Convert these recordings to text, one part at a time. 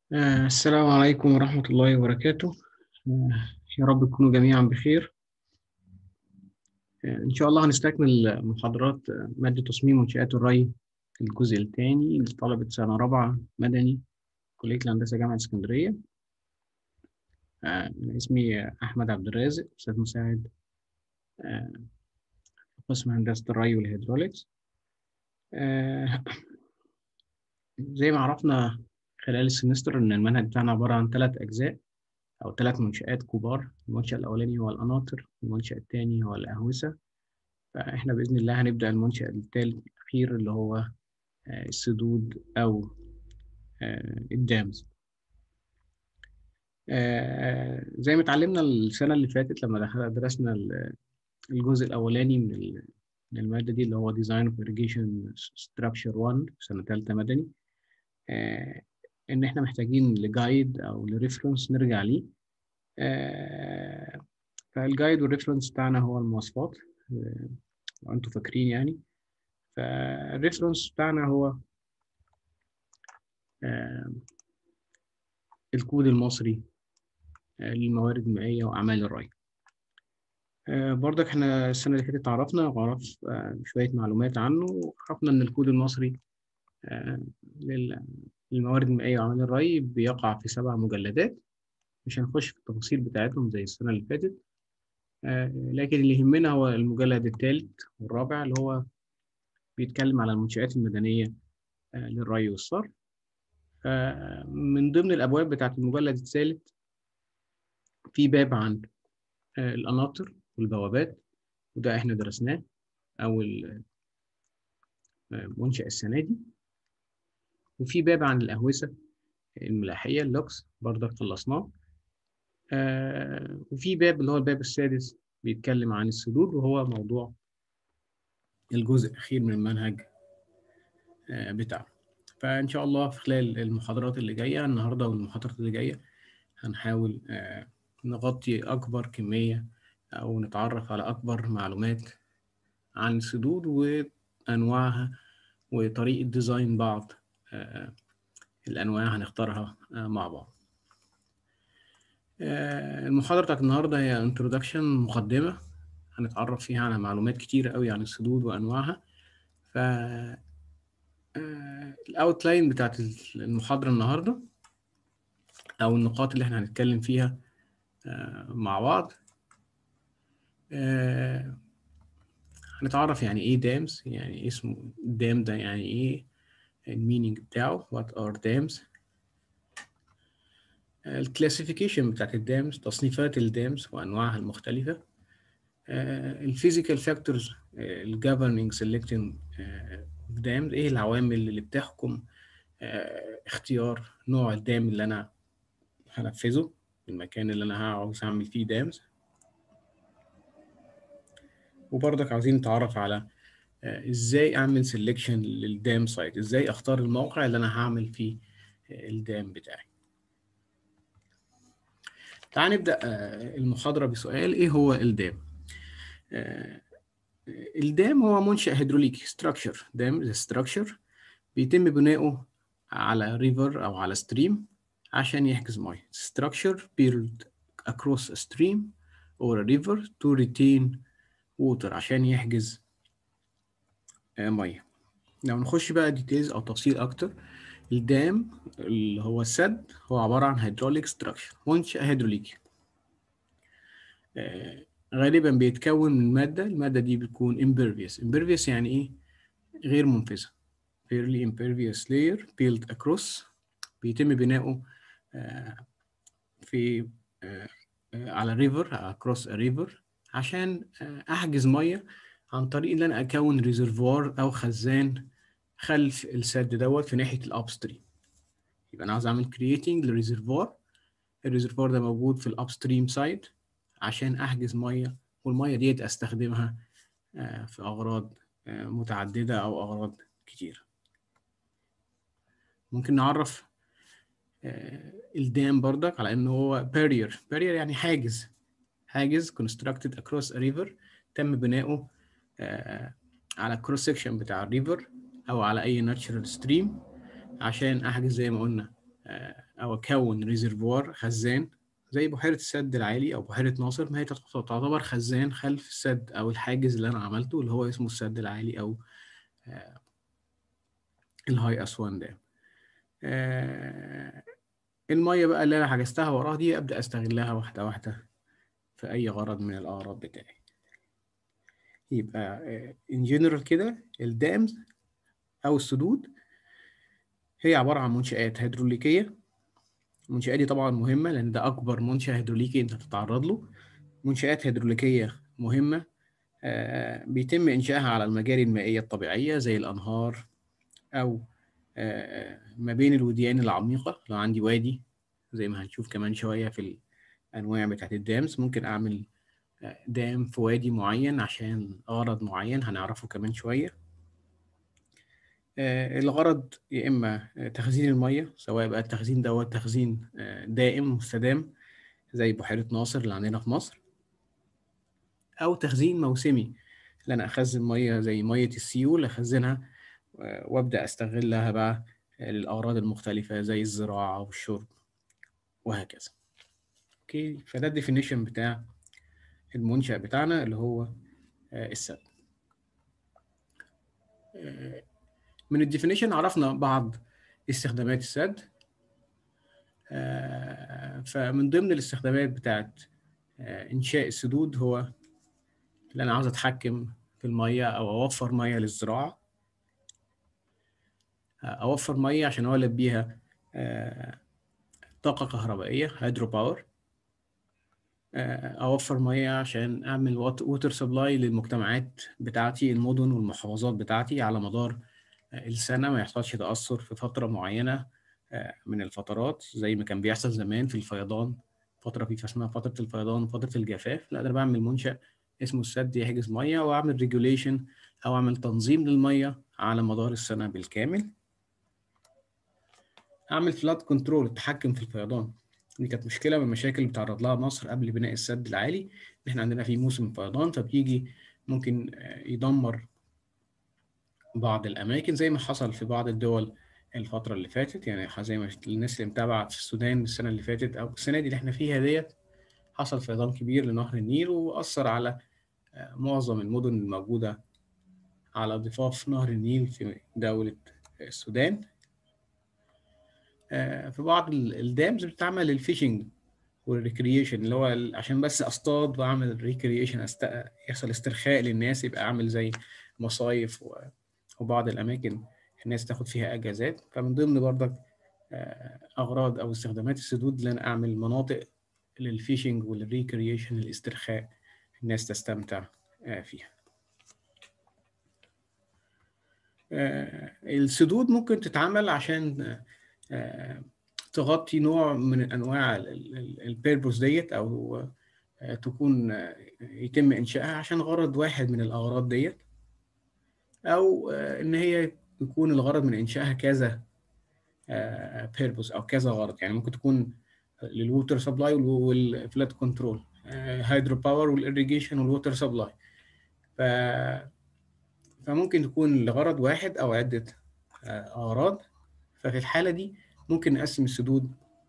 آه، السلام عليكم ورحمة الله وبركاته آه، يا رب تكونوا جميعا بخير آه، إن شاء الله هنستكمل محاضرات آه، مادة تصميم منشآت الري الجزء الثاني لطلبة سنة رابعة مدني كلية الهندسة جامعة اسكندرية آه، أنا اسمي أحمد عبد الرازق أستاذ مساعد آه، في قسم هندسة الري والهيدروليكس آه، زي ما عرفنا خلال السمستر إن المنهج بتاعنا عبارة عن ثلاث أجزاء أو ثلاث منشآت كبار المنشأ الأولاني هو القناطر المنشأ الثاني هو الأهوسة فإحنا بإذن الله هنبدأ المنشأ الثالث الأخير اللي هو آه، السدود أو آه، الدامز آه، زي ما اتعلمنا السنة اللي فاتت لما دخل- درسنا ال- الجزء الأولاني من ال- من المادة دي اللي هو Design of Irrigation Structure 1 في سنة ثالثة مدني آه، إن إحنا محتاجين لجايد أو لريفرنس نرجع ليه آه، فالجايد والريفرنس بتاعنا هو المواصفات آه، لو أنتوا فاكرين يعني فالريفرنس بتاعنا هو آه، الكود المصري آه، للموارد المائية وأعمال الري آه، برضك احنا السنة اللي فاتت عرفنا وعرف آه، شوية معلومات عنه وعرفنا إن الكود المصري آه، لل- للموارد المائية وأعمال الري بيقع في سبع مجلدات مش هنخش في التفاصيل بتاعتهم زي السنة اللي فاتت آه، لكن اللي يهمنا هو المجلد الثالث والرابع اللي هو بيتكلم على المنشآت المدنية آه، للري والصرف آه، من ضمن الأبواب بتاعت المجلد الثالث في باب عن آه، القناطر والبوابات وده احنا درسناه أول آه، منشأ السنة دي وفي باب عن الأهوسة الملاحية اللوكس برضه خلصناه آه، وفي باب اللي هو الباب السادس بيتكلم عن السدود وهو موضوع الجزء الأخير من المنهج آه، بتاعه فإن شاء الله في خلال المحاضرات اللي جاية النهاردة والمحاضرات اللي جاية هنحاول آه، نغطي أكبر كمية أو نتعرف على أكبر معلومات عن السدود وأنواعها وطريقة ديزاين بعض آه، الأنواع هنختارها آه، مع بعض آه، المحاضرة بتاعت النهاردة هي introduction مقدمة هنتعرف فيها على معلومات كتيرة قوي عن السدود وأنواعها ف الأوتلاين بتاعت المحاضرة النهاردة أو النقاط اللي احنا هنتكلم فيها آه، مع بعض آه، هنتعرف يعني ايه دامز يعني إيه اسمه دام ده يعني ايه المينينج بتاعه what are dams الكلاسيفيكيشن بتاعت الدامز تصنيفات الدامز وانواعها المختلفه الفيزيكال فاكتورز الجفرنينج سيلكتنج دامز ايه العوامل اللي بتحكم آه، اختيار نوع الدام اللي انا هنفذه المكان اللي انا عاوز اعمل فيه دامز وبرضك عاوزين نتعرف على آه، ازاي اعمل سيلكشن للدام سايت ازاي اختار الموقع اللي انا هعمل فيه آه، الدام بتاعي تعال نبدأ آه، المحاضرة بسؤال ايه هو الدام آه، الدام هو منشأ هيدروليكي structure دام is a structure بيتم بناؤه على ريفر أو على ستريم عشان يحجز مية structure built across a stream or a river to retain water عشان يحجز آه، مية لو نخش بقى ديتيلز أو تفصيل أكتر الدام اللي هو السد هو عبارة عن hydraulic structure منشأ هيدروليكي آه، غالبا بيتكون من مادة المادة دي بتكون impervious impervious يعني إيه غير منفذة fairly impervious layer built across بيتم بناؤه آه، في آه، آه، على river across a river عشان آه، أحجز مية عن طريق إن أنا أكون ريزرفوار أو خزان خلف السد دوت في ناحية الأبستريم يبقى أنا عاوز أعمل creating لريزرفوار الريزرفوار ده موجود في الأبستريم سايد عشان أحجز مية والمية ديت أستخدمها آه، في أغراض آه، متعددة أو أغراض كتير ممكن نعرف آه، الدام برضك على إنه هو barrier barrier يعني حاجز حاجز constructed across a river تم بناؤه آه، على الكروس سكشن بتاع الريفر أو على أي natural stream عشان أحجز زي ما قلنا آه، او اكون ريزرفوار خزان زي بحيره السد العالي او بحيره ناصر ما هي تعتبر خزان خلف السد او الحاجز اللي انا عملته اللي هو اسمه السد العالي او الهاي اسوان دام الميه بقى اللي انا حجزتها وراها دي ابدا استغلها واحده واحده في اي غرض من الاغراض بتاعي يبقى ان جنرال كده الدامز او السدود هي عباره عن منشآت هيدروليكيه المنشآت دي طبعا مهمه لان ده اكبر منشأ هيدروليكي انت هتتعرض له منشآت هيدروليكيه مهمه آه بيتم انشائها على المجاري المائيه الطبيعيه زي الانهار او آه ما بين الوديان العميقه لو عندي وادي زي ما هنشوف كمان شويه في الانواع بتاعت الدامز ممكن اعمل دام في وادي معين عشان غرض معين هنعرفه كمان شويه الغرض يا اما تخزين الميه سواء بقى التخزين دوت تخزين دائم مستدام زي بحيره ناصر اللي عندنا في مصر او تخزين موسمي اللي انا اخزن ميه زي ميه السيول اخزنها وابدا استغلها بقى للاغراض المختلفه زي الزراعه والشرب وهكذا اوكي فده الديفينيشن بتاع المنشأ بتاعنا اللي هو السد من الديفينيشن عرفنا بعض استخدامات السد فمن ضمن الاستخدامات بتاعت إنشاء السدود هو اللي أنا عاوز أتحكم في المية أو أوفر مية للزراعة أوفر مية عشان أولد بيها طاقة كهربائية هيدرو باور اوفر ميه عشان اعمل ووتر سبلاي للمجتمعات بتاعتي المدن والمحافظات بتاعتي على مدار السنه ما يحصلش تاثر في فتره معينه من الفترات زي ما كان بيحصل زمان في الفيضان فتره في اسمها فتره الفيضان وفتره الجفاف لا انا بعمل منشا اسمه السد يحجز ميه واعمل ريجوليشن او اعمل تنظيم للميه على مدار السنه بالكامل اعمل فلاد كنترول التحكم في الفيضان دي كانت مشكله من المشاكل اللي بتعرض لها مصر قبل بناء السد العالي ان احنا عندنا في موسم فيضان فبيجي ممكن يدمر بعض الاماكن زي ما حصل في بعض الدول الفتره اللي فاتت يعني زي ما الناس اللي متابعه في السودان السنه اللي فاتت او السنه دي اللي احنا فيها ديت حصل فيضان كبير لنهر النيل واثر على معظم المدن الموجوده على ضفاف نهر النيل في دوله السودان في بعض الدامز بتعمل الفيشنج والريكريشن اللي هو عشان بس اصطاد واعمل ريكريشن أست... يحصل استرخاء للناس يبقى اعمل زي مصايف و... وبعض الاماكن الناس تاخد فيها اجازات فمن ضمن برضك اغراض او استخدامات السدود ان انا اعمل مناطق للفيشنج والريكريشن الاسترخاء الناس تستمتع فيها السدود ممكن تتعمل عشان تغطي نوع من انواع البيربوس ديت او تكون يتم انشائها عشان غرض واحد من الاغراض ديت او ان هي يكون الغرض من انشائها كذا بيربوس او كذا غرض يعني ممكن تكون للووتر سبلاي والفلات كنترول هيدرو باور والاريجيشن والووتر سبلاي ف فممكن تكون لغرض واحد او عده اغراض ففي الحاله دي ممكن نقسم السدود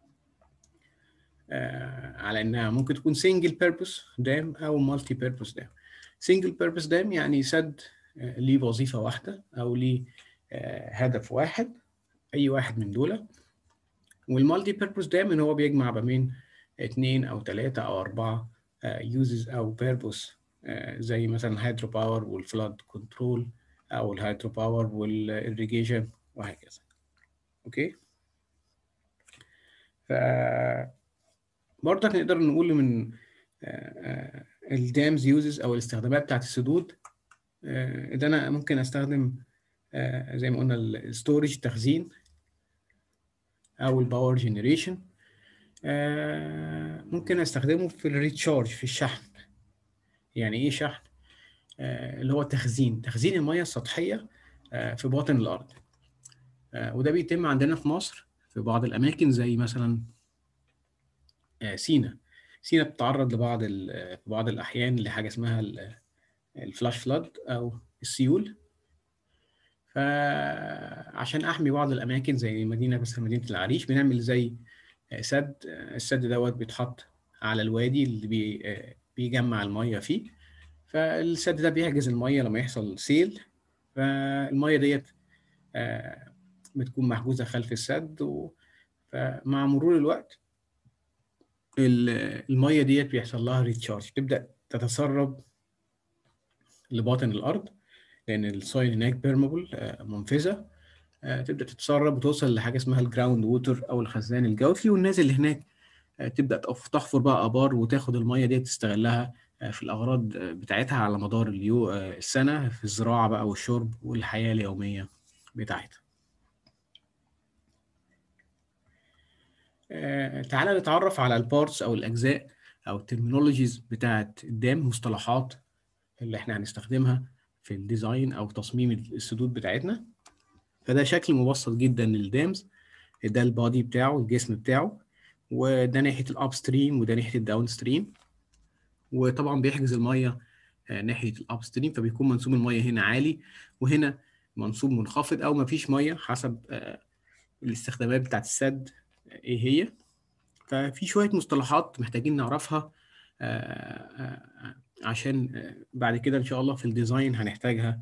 على انها ممكن تكون سنجل بيربوس دام او مالتي بيربوس دام سنجل بيربوس دام يعني سد ليه وظيفه واحده او ليه هدف واحد اي واحد من دول والمالتي بيربوس دام ان هو بيجمع ما بين اثنين او ثلاثه او اربعه يوزز او بيربوس زي مثلا الهيدرو باور والفلاد كنترول او الهيدرو باور والاريجيشن وهكذا اوكي ف برضك نقدر نقول من الدامز يوزز او الاستخدامات بتاعت السدود ده انا ممكن استخدم زي ما قلنا الستورج تخزين او الباور جنريشن ممكن استخدمه في الريتشارج في الشحن يعني ايه شحن اللي هو تخزين تخزين المياه السطحيه في باطن الارض وده بيتم عندنا في مصر في بعض الاماكن زي مثلا سينا سينا بتتعرض لبعض في بعض الاحيان لحاجه اسمها الفلاش فلاد او السيول فعشان احمي بعض الاماكن زي مدينه مثلا مدينه العريش بنعمل زي سد السد دوت بيتحط على الوادي اللي بي بيجمع الميه فيه فالسد ده بيحجز الميه لما يحصل سيل فالميه ديت بتكون محجوزه خلف السد و... فمع مرور الوقت الميه ديت بيحصل لها ريتشارج تبدا تتسرب لباطن الارض لان السويل هناك بيرمبل منفذه تبدا تتسرب وتوصل لحاجه اسمها الجراوند ووتر او الخزان الجوفي والناس اللي هناك تبدا تحفر بقى ابار وتاخد الميه دي تستغلها في الاغراض بتاعتها على مدار اليو السنه في الزراعه بقى والشرب والحياه اليوميه بتاعتها تعالى نتعرف على البارتس او الاجزاء او الترمينولوجيز بتاعت الدام مصطلحات اللي احنا هنستخدمها في الديزاين او تصميم السدود بتاعتنا فده شكل مبسط جدا للدامز ده البادي بتاعه الجسم بتاعه وده ناحيه الاب ستريم وده ناحيه الداون ستريم وطبعا بيحجز الميه ناحيه الاب ستريم فبيكون منسوب الميه هنا عالي وهنا منسوب منخفض او مفيش ميه حسب الاستخدامات بتاعت السد ايه هي ففي شويه مصطلحات محتاجين نعرفها عشان بعد كده ان شاء الله في الديزاين هنحتاجها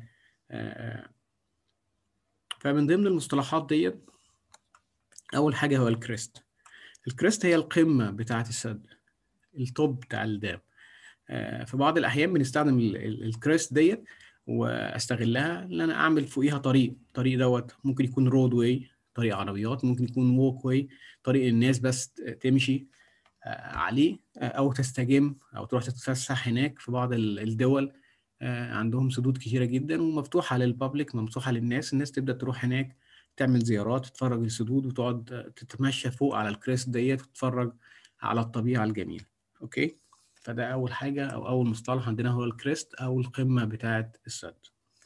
فمن ضمن المصطلحات ديت اول حاجه هو الكريست الكريست هي القمه بتاعه السد التوب بتاع الدام في بعض الاحيان بنستخدم الكريست ديت واستغلها ان انا اعمل فوقيها طريق الطريق دوت ممكن يكون رود واي طريق عربيات ممكن يكون ووك واي طريق الناس بس تمشي عليه او تستجم او تروح تتفسح هناك في بعض الدول عندهم سدود كتيره جدا ومفتوحه للبابليك مفتوحه للناس الناس تبدا تروح هناك تعمل زيارات تتفرج السدود وتقعد تتمشى فوق على الكريست ديت وتتفرج على الطبيعه الجميله اوكي فده اول حاجه او اول مصطلح عندنا هو الكريست او القمه بتاعه السد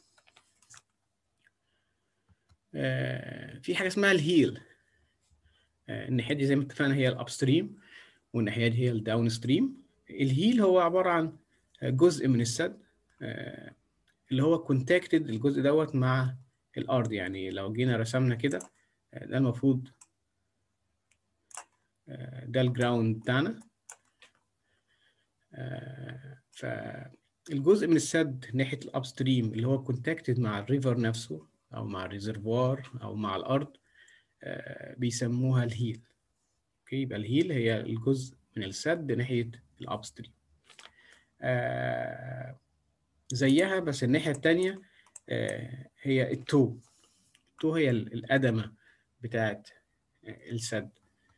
آه في حاجه اسمها الهيل آه الناحيه دي زي ما اتفقنا هي الاب ستريم والناحيه دي هي الداون ستريم الهيل هو عباره عن جزء من السد آه اللي هو كونتاكتد الجزء دوت مع الارض يعني لو جينا رسمنا كده ده المفروض ده الجراوند بتاعنا فالجزء من السد ناحيه الاب ستريم اللي هو كونتاكتد مع الريفر نفسه او مع الريزرفوار او مع الارض بيسموها الهيل اوكي يبقى الهيل هي الجزء من السد ناحيه الاب ستريم زيها بس الناحيه الثانيه هي التو التو هي القدمه بتاعت السد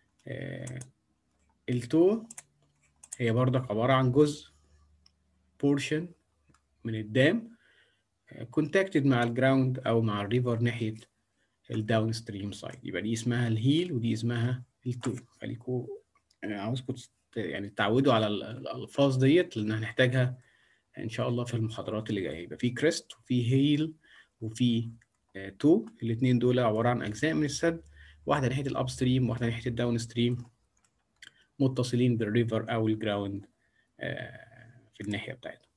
التو هي برضك عباره عن جزء بورشن من الدام كونتاكتد مع الجراوند او مع الريفر ناحيه الداون ستريم سايد يبقى دي اسمها الهيل ودي اسمها التو خليكوا عاوزكم يعني تتعودوا على الالفاظ ديت لان هنحتاجها ان شاء الله في المحاضرات اللي جايه يبقى في كريست وفي هيل وفي تو الاثنين دول عباره عن اجزاء من السد واحده ناحيه الاب ستريم واحده ناحيه الداون ستريم متصلين بالريفر او الجراوند في الناحيه بتاعتهم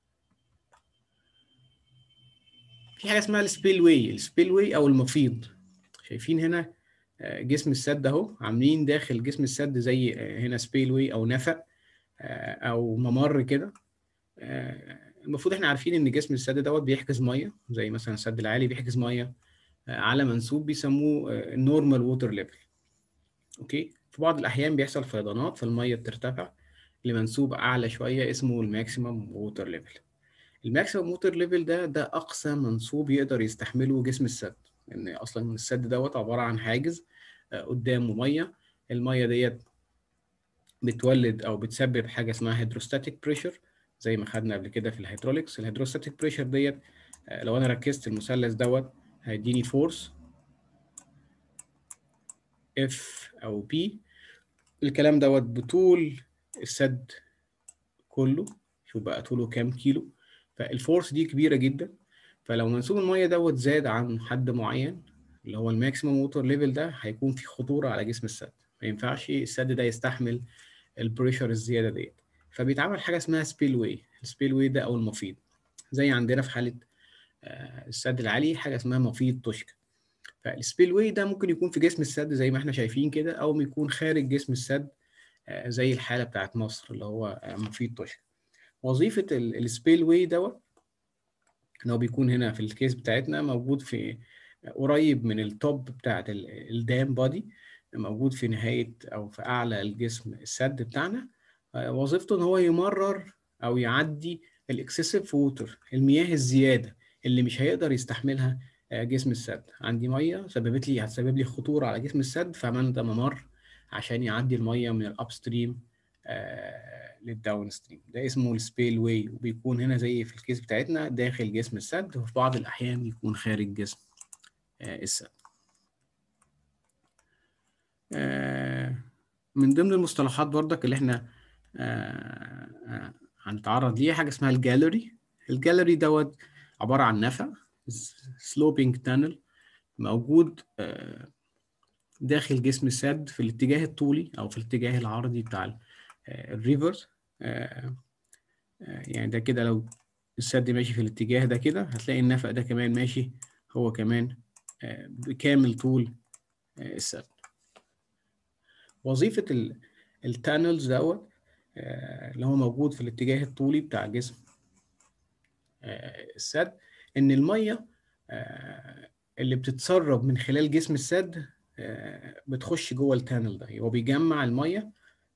في حاجه اسمها السبيل واي السبيل واي او المفيض شايفين هنا جسم السد اهو عاملين داخل جسم السد زي هنا سبيل واي او نفق او ممر كده المفروض احنا عارفين ان جسم السد دوت بيحجز ميه زي مثلا السد العالي بيحجز ميه على منسوب بيسموه النورمال ووتر ليفل اوكي في بعض الاحيان بيحصل فيضانات فالميه بترتفع لمنسوب اعلى شويه اسمه الماكسيمم ووتر ليفل الماكسيمم ووتر ليفل ده ده اقصى منسوب يقدر يستحمله جسم السد لان يعني اصلا السد دوت عباره عن حاجز قدامه ميه الميه ديت بتولد او بتسبب حاجه اسمها هيدروستاتيك بريشر زي ما خدنا قبل كده في الهيدروليكس الهيدروستاتيك بريشر ديت لو انا ركزت المثلث دوت هيديني فورس اف او بي الكلام دوت بطول السد كله شوف بقى طوله كام كيلو فالفورس دي كبيره جدا فلو منسوب الميه دوت زاد عن حد معين اللي هو الماكسيمم ووتر ليفل ده هيكون في خطوره على جسم السد ما ينفعش السد ده يستحمل البريشر الزياده ديت فبيتعمل حاجه اسمها سبيل واي السبيل واي ده او المفيض زي عندنا في حاله السد العالي حاجه اسمها مفيض توشكا فالسبيل واي ده ممكن يكون في جسم السد زي ما احنا شايفين كده او يكون خارج جسم السد زي الحاله بتاعت مصر اللي هو مفيد طشك وظيفه السبيل واي دوت ان هو بيكون هنا في الكيس بتاعتنا موجود في قريب من التوب بتاعت الدام بودي موجود في نهايه او في اعلى الجسم السد بتاعنا وظيفته ان هو يمرر او يعدي الاكسسيف ووتر المياه الزياده اللي مش هيقدر يستحملها جسم السد عندي ميه سببت لي هتسبب لي خطوره على جسم السد فعملنا ممر عشان يعدي الميه من الاب ستريم آه للداون ستريم ده اسمه السبيل واي وبيكون هنا زي في الكيس بتاعتنا داخل جسم السد وفي بعض الاحيان بيكون خارج جسم آه السد آه من ضمن المصطلحات برضك اللي احنا هنتعرض ليها حاجه اسمها الجاليري الجاليري دوت عباره عن نفق سلوبينج تانل موجود داخل جسم السد في الاتجاه الطولي او في الاتجاه العرضي بتاع الريفر يعني ده كده لو السد ماشي في الاتجاه ده كده هتلاقي النفق ده كمان ماشي هو كمان بكامل طول السد وظيفة التانلز دوت اللي هو موجود في الاتجاه الطولي بتاع جسم السد ان الميه اللي بتتسرب من خلال جسم السد بتخش جوه التانل ده هو بيجمع الميه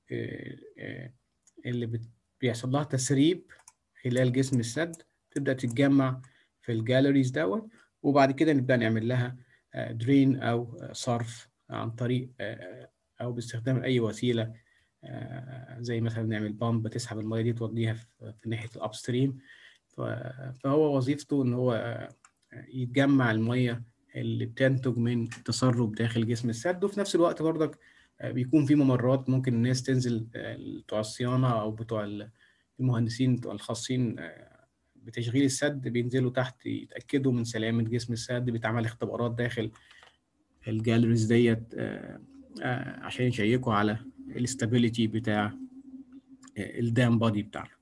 اللي بيحصل لها تسريب خلال جسم السد تبدا تتجمع في الجاليريز دوت وبعد كده نبدا نعمل لها درين او صرف عن طريق او باستخدام اي وسيله زي مثلا نعمل بامب تسحب الميه دي توديها في ناحيه الاب ستريم فهو وظيفته ان هو يتجمع الميه اللي بتنتج من تسرب داخل جسم السد وفي نفس الوقت برضك بيكون في ممرات ممكن الناس تنزل بتوع الصيانه او بتوع المهندسين بتوع الخاصين بتشغيل السد بينزلوا تحت يتاكدوا من سلامه جسم السد بيتعمل اختبارات داخل الجاليريز ديت عشان يشيكوا على الاستابيليتي بتاع الدام بودي بتاعنا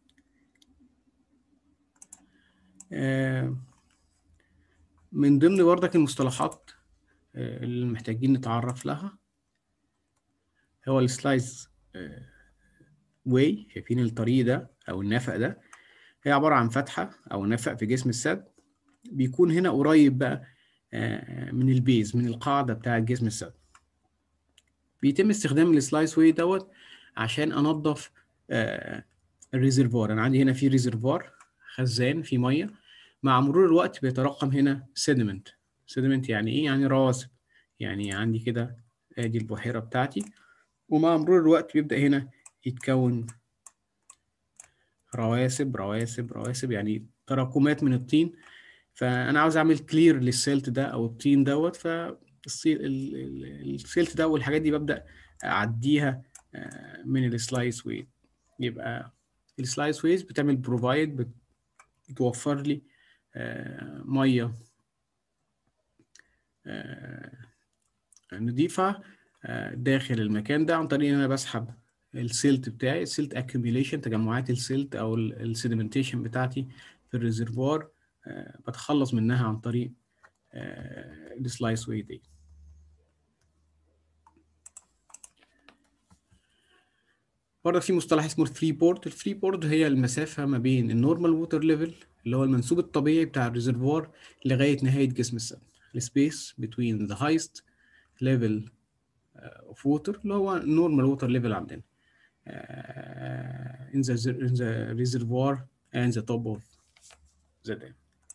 من ضمن بردك المصطلحات اللي محتاجين نتعرف لها هو السلايز واي شايفين الطريق ده او النفق ده هي عبارة عن فتحة او نفق في جسم السد بيكون هنا قريب بقى من البيز من القاعدة بتاع جسم السد بيتم استخدام السلايس واي دوت عشان انظف الريزرفوار انا عندي هنا في ريزرفوار خزان فيه ميه مع مرور الوقت بيتراكم هنا سيدمنت سيدمنت يعني ايه يعني رواسب يعني عندي كده ادي البحيره بتاعتي ومع مرور الوقت بيبدا هنا يتكون رواسب رواسب رواسب يعني تراكمات من الطين فانا عاوز اعمل كلير للسيلت ده او الطين دوت فالسيلت ده والحاجات دي ببدا اعديها من السلايس ويز يبقى السلايس ويز بتعمل بروفايد بتوفر لي ميه نضيفه داخل المكان ده عن طريق ان انا بسحب السيلت بتاعي السيلت اكيوميليشن تجمعات السيلت او السيدمنتيشن بتاعتي في الريزرفوار بتخلص منها عن طريق السلايس واي دي برضه في مصطلح اسمه الفري بورد الفري بورد هي المسافة ما بين النورمال ووتر ليفل اللي هو المنسوب الطبيعي بتاع الريزرفوار لغاية نهاية جسم السد السبيس between the highest level of water اللي هو normal water level عندنا uh, in the in the reservoir and the top of the dam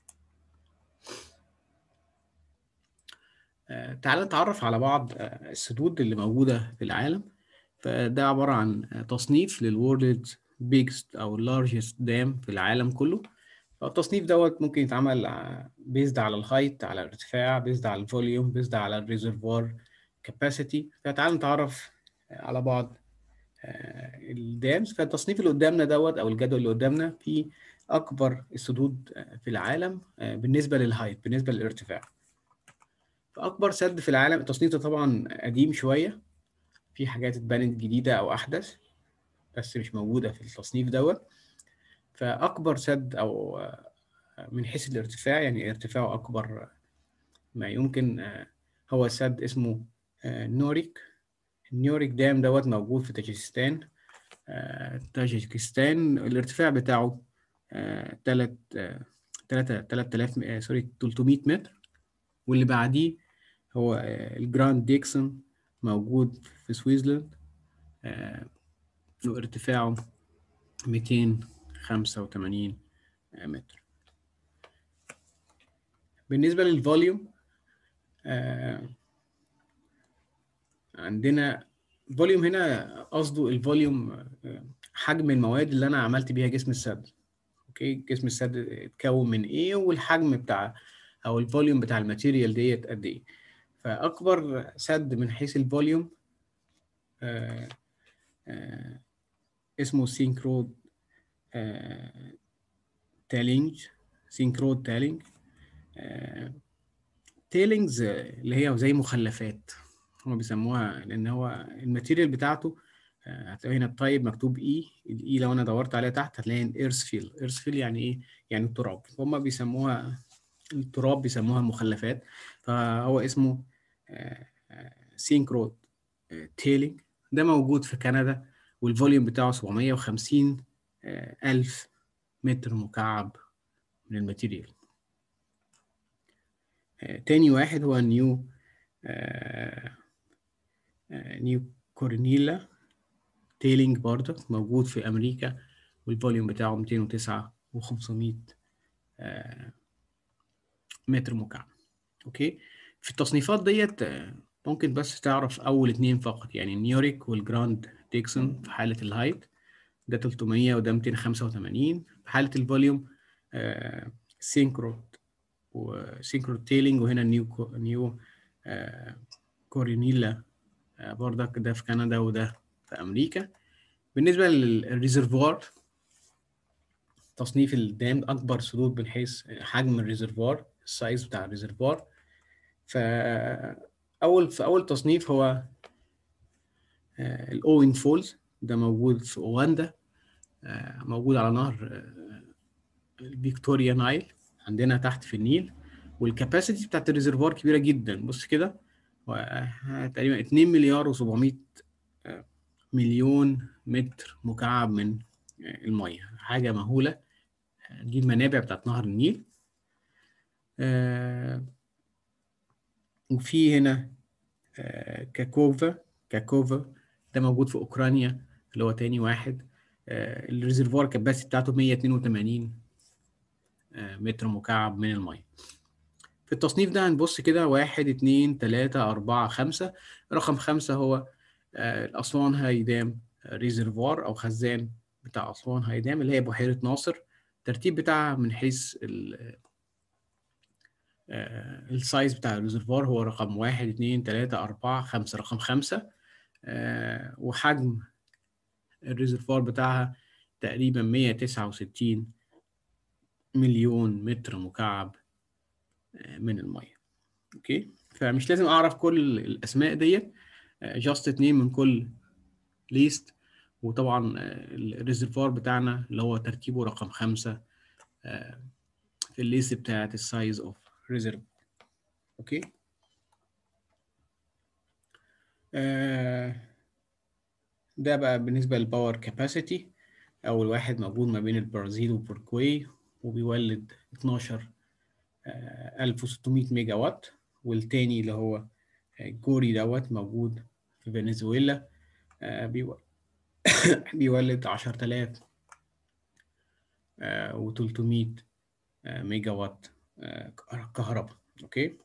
uh, تعال نتعرف على بعض uh, السدود اللي موجودة في العالم فده عبارة عن تصنيف للورلد بيجست أو largest دام في العالم كله التصنيف دوت ممكن يتعمل بيزد على الهايت على الارتفاع بيزد على الفوليوم بيزد على الريزرفوار كاباسيتي فتعال نتعرف على بعض الدامز فالتصنيف اللي قدامنا دوت او الجدول اللي قدامنا فيه اكبر السدود في العالم بالنسبه للهايت بالنسبه للارتفاع فاكبر سد في العالم التصنيف ده طبعا قديم شويه في حاجات اتبنت جديده او احدث بس مش موجوده في التصنيف دوت فاكبر سد او من حيث الارتفاع يعني ارتفاعه اكبر ما يمكن هو سد اسمه نوريك النيوريك دام دوت موجود في تاجيكستان تاجيكستان الارتفاع بتاعه تلات تلاتة تلات آلاف سوري 300 متر واللي بعديه هو الجراند ديكسون موجود في سويسرلاند وارتفاعه 285 متر بالنسبة للفوليوم عندنا فوليوم هنا قصده الفوليوم حجم المواد اللي انا عملت بيها جسم السد اوكي جسم السد اتكون من ايه والحجم بتاع او الفوليوم بتاع الماتيريال ديت قد ايه فاكبر سد من حيث الفوليوم آآ آآ اسمه سينكرود تالينج سينكرود تالينج تيلينجز اللي هي زي مخلفات هم بيسموها لان هو الماتيريال بتاعته هتلاقي هنا الطيب مكتوب اي الاي لو انا دورت عليها تحت هتلاقي ايرث فيل ايرث فيل يعني ايه يعني التراب هم بيسموها التراب بيسموها مخلفات فهو اسمه سينكرود تيلينج ده موجود في كندا والفوليوم بتاعه 750 ألف متر مكعب من الماتيريال تاني واحد هو نيو نيو كورنيلا تيلينج برضه موجود في أمريكا والفوليوم بتاعه 209 و500 متر مكعب أوكي في التصنيفات ديت ممكن بس تعرف أول اتنين فقط يعني نيوريك والجراند ديكسون في حالة الهايت ده 300 وده 285 في حالة الفوليوم آه سينكرود وسينكرود تيلينج وهنا نيو كو نيو آه كورينيلا آه برضك ده في كندا وده في أمريكا بالنسبة للريزرفوار تصنيف الدام أكبر سدود من حيث حجم الريزرفوار السايز بتاع الريزرفوار فأول في أول تصنيف هو الأوين فولز ده موجود في أوغندا موجود على نهر فيكتوريا نايل عندنا تحت في النيل والكاباسيتي بتاعت الريزرفوار كبيرة جدا بص كده تقريبا 2 مليار و700 مليون متر مكعب من المية حاجة مهولة دي المنابع بتاعت نهر النيل وفي هنا كاكوفا كاكوفا ده موجود في اوكرانيا اللي هو تاني واحد الريزرفوار كاباسيتي بتاعته 182 متر مكعب من المية في التصنيف ده هنبص كده واحد اتنين تلاتة أربعة خمسة رقم خمسة هو الأسوان هايدام ريزرفوار أو خزان بتاع أسوان هايدام اللي هي بحيرة ناصر الترتيب بتاعها من حيث السايز بتاع الريزرفوار هو رقم واحد اتنين تلاتة أربعة خمسة رقم خمسة آه وحجم الريزرفوار بتاعها تقريبا 169 مليون متر مكعب آه من المية اوكي فمش لازم اعرف كل الاسماء ديت جاست اتنين من كل ليست وطبعا الريزرفوار بتاعنا اللي هو ترتيبه رقم خمسة آه في الليست بتاعت السايز اوف ريزرف اوكي ده بقى بالنسبة للباور كاباسيتي أول واحد موجود ما بين البرازيل وبوركواي وبيولد 12 ألف وستمية ميجا وات والتاني اللي هو جوري دوت موجود في فنزويلا بيولد عشرة آلاف وتلتمية ميجا وات كهرباء أوكي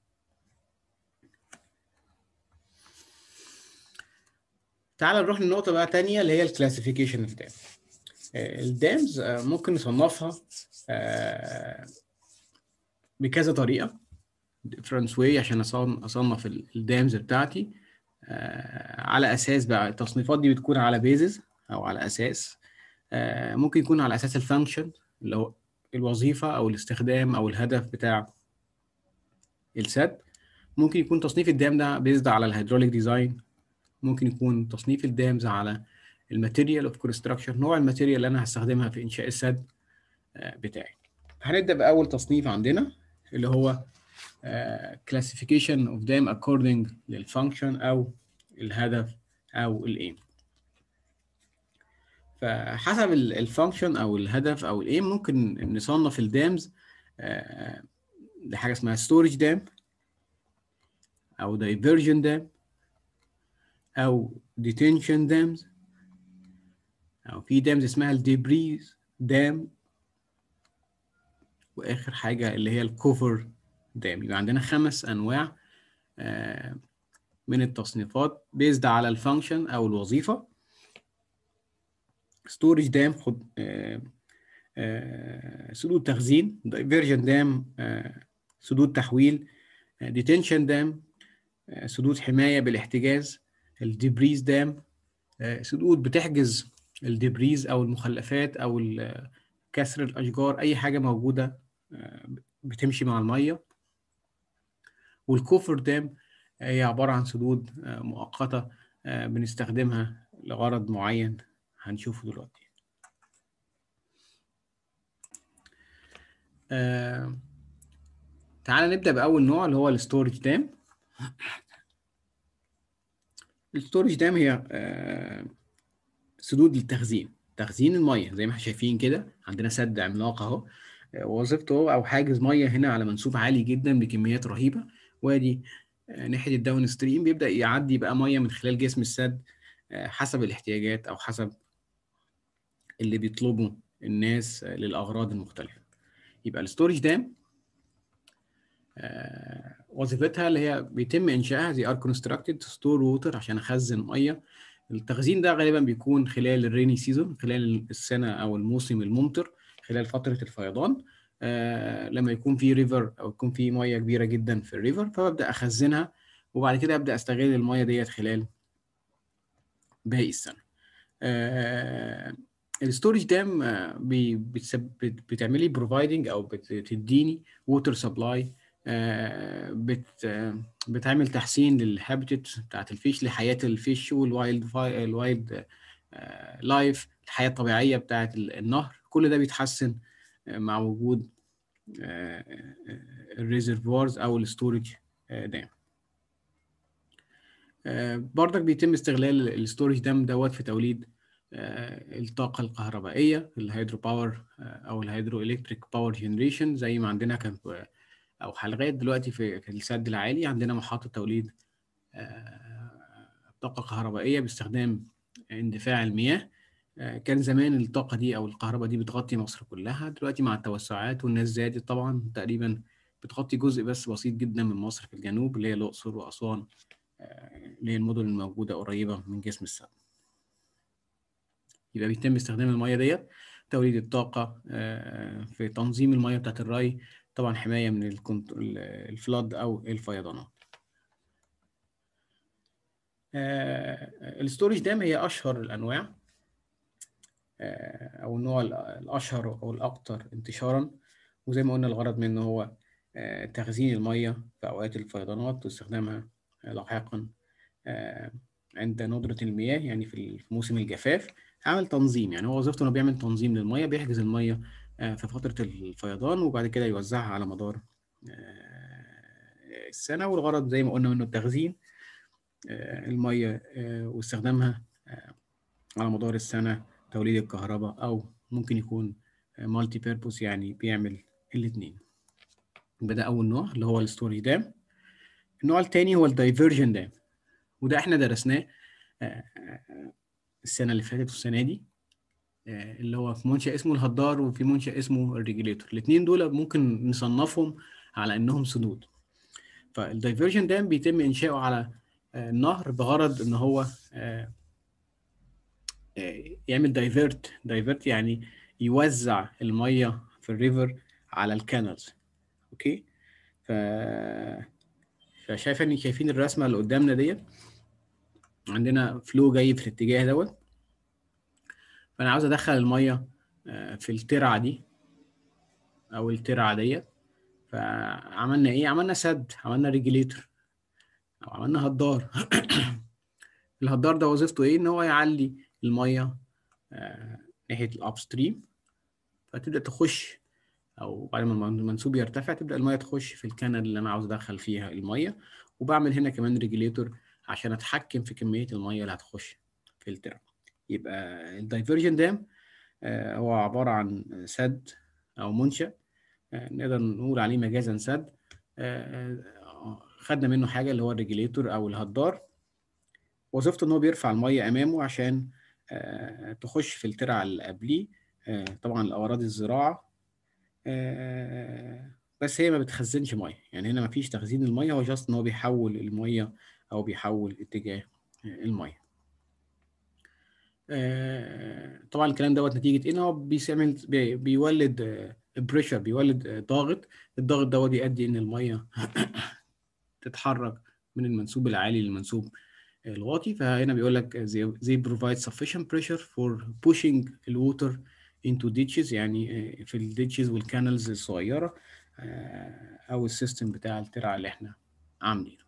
تعال نروح لنقطة بقى تانية اللي هي الكلاسيفيكيشن اوف دام الدامز ممكن نصنفها بكذا طريقة different way عشان أصنف الدامز بتاعتي على أساس بقى التصنيفات دي بتكون على بيزز أو على أساس ممكن يكون على أساس الفانكشن اللي هو الوظيفة أو الاستخدام أو الهدف بتاع السد ممكن يكون تصنيف الدام ده بيزد على الهيدروليك ديزاين ممكن يكون تصنيف الدامز على الماتيريال اوف كونستراكشن نوع الماتيريال اللي انا هستخدمها في انشاء السد بتاعي هنبدا باول تصنيف عندنا اللي هو classification of them according للفانكشن او الهدف او الايم فحسب الفانكشن او الهدف او الايم ممكن نصنف الدامز لحاجه اسمها ستورج دام او دايفرجن دام او ديتنشن دامز او في دامز اسمها الديبريز دام واخر حاجه اللي هي الكوفر دام يبقى عندنا خمس انواع من التصنيفات بيزد على الفانكشن او الوظيفه ستورج دام خد سدود تخزين دايفرجن دام سدود تحويل ديتنشن دام سدود حمايه بالاحتجاز الديبريز دام سدود بتحجز الدبريز او المخلفات او كسر الاشجار اي حاجه موجوده بتمشي مع الميه والكوفر دام هي عباره عن سدود مؤقته بنستخدمها لغرض معين هنشوفه دلوقتي تعالى نبدا باول نوع اللي هو الستورج دام الستورج دام هي سدود للتخزين تخزين الميه زي ما احنا شايفين كده عندنا سد عملاق اهو وظيفته او حاجز ميه هنا على منسوب عالي جدا بكميات رهيبه وادي ناحيه الداون ستريم بيبدا يعدي بقى ميه من خلال جسم السد حسب الاحتياجات او حسب اللي بيطلبه الناس للاغراض المختلفه يبقى الستورج دام وظيفتها اللي هي بيتم انشائها زي ار كونستراكتد ستور ووتر عشان اخزن ميه التخزين ده غالبا بيكون خلال الريني سيزون خلال السنه او الموسم الممطر خلال فتره الفيضان آه لما يكون في ريفر او يكون في ميه كبيره جدا في الريفر فببدا اخزنها وبعد كده ابدا استغل الميه ديت خلال باقي السنه آه الستورج دام آه بتعملي بروفايدنج او بتديني ووتر سبلاي بت بتعمل تحسين للهابيتات بتاعت الفيش لحياه الفيش والوايلد الوايلد لايف الحياه الطبيعيه بتاعت النهر كل ده بيتحسن مع وجود الريزرفوارز او الستورج دام برضك بيتم استغلال الستورج دام دوت في توليد الطاقة الكهربائية الهيدرو باور أو الهيدرو إلكتريك باور جنريشن زي ما عندنا كان او لغايه دلوقتي في في السد العالي عندنا محطه توليد طاقه كهربائيه باستخدام اندفاع المياه كان زمان الطاقه دي او الكهرباء دي بتغطي مصر كلها دلوقتي مع التوسعات والناس زادت طبعا تقريبا بتغطي جزء بس بسيط جدا من مصر في الجنوب اللي هي الاقصر واسوان اللي هي المدن الموجوده قريبه من جسم السد يبقى بيتم استخدام الميه ديت توليد الطاقه في تنظيم الميه بتاعت الري طبعا حماية من الفلاد أو الفيضانات الستورج دام هي أشهر الأنواع أو النوع الأشهر أو الأكثر انتشارا وزي ما قلنا الغرض منه هو تخزين المية في أوقات الفيضانات واستخدامها لاحقا عند ندرة المياه يعني في موسم الجفاف عمل تنظيم يعني هو وظيفته انه بيعمل تنظيم للميه بيحجز الميه في فترة الفيضان وبعد كده يوزعها على مدار السنة والغرض زي ما قلنا منه التخزين المية واستخدامها على مدار السنة توليد الكهرباء أو ممكن يكون مالتي بيربوس يعني بيعمل الاتنين ده أول نوع اللي هو الستوري دام النوع التاني هو الدايفرجن دام وده احنا درسناه السنة اللي فاتت والسنة دي اللي هو في منشأ اسمه الهدار وفي منشأ اسمه الريجليتور الاثنين دول ممكن نصنفهم على انهم سدود فالدايفرجن دام بيتم انشاؤه على النهر بغرض ان هو يعمل دايفرت دايفرت يعني يوزع الميه في الريفر على الكانالز اوكي ف فشايفين شايفين الرسمه اللي قدامنا ديت عندنا فلو جاي في الاتجاه دوت فانا عاوز ادخل الميه في الترعه دي او الترعه ديت فعملنا ايه عملنا سد عملنا ريجليتور او عملنا هدار الهدار ده وظيفته ايه ان هو يعلي الميه ناحيه الاب ستريم فتبدا تخش او بعد ما المنسوب يرتفع تبدا الميه تخش في الكانال اللي انا عاوز ادخل فيها الميه وبعمل هنا كمان ريجوليتور عشان اتحكم في كميه الميه اللي هتخش في الترم يبقى الدايفرجن دام هو عباره عن سد او منشا نقدر نقول عليه مجازا سد خدنا منه حاجه اللي هو الريجوليتور او الهدار وظيفته ان هو بيرفع الميه امامه عشان تخش في الترع اللي قبليه طبعا الاراضي الزراعه بس هي ما بتخزنش ميه يعني هنا ما فيش تخزين الميه هو جاست ان هو بيحول الميه او بيحول اتجاه الميه طبعا الكلام دوت نتيجه ان هو بيعمل بيولد بريشر بيولد ضاغط الضغط دوت بيؤدي ان الميه تتحرك من المنسوب العالي للمنسوب الواطي فهنا بيقول لك they, they provide sufficient pressure for pushing the water into ditches يعني في الديتشز والكانالز الصغيره او السيستم بتاع الترعه اللي احنا عاملينه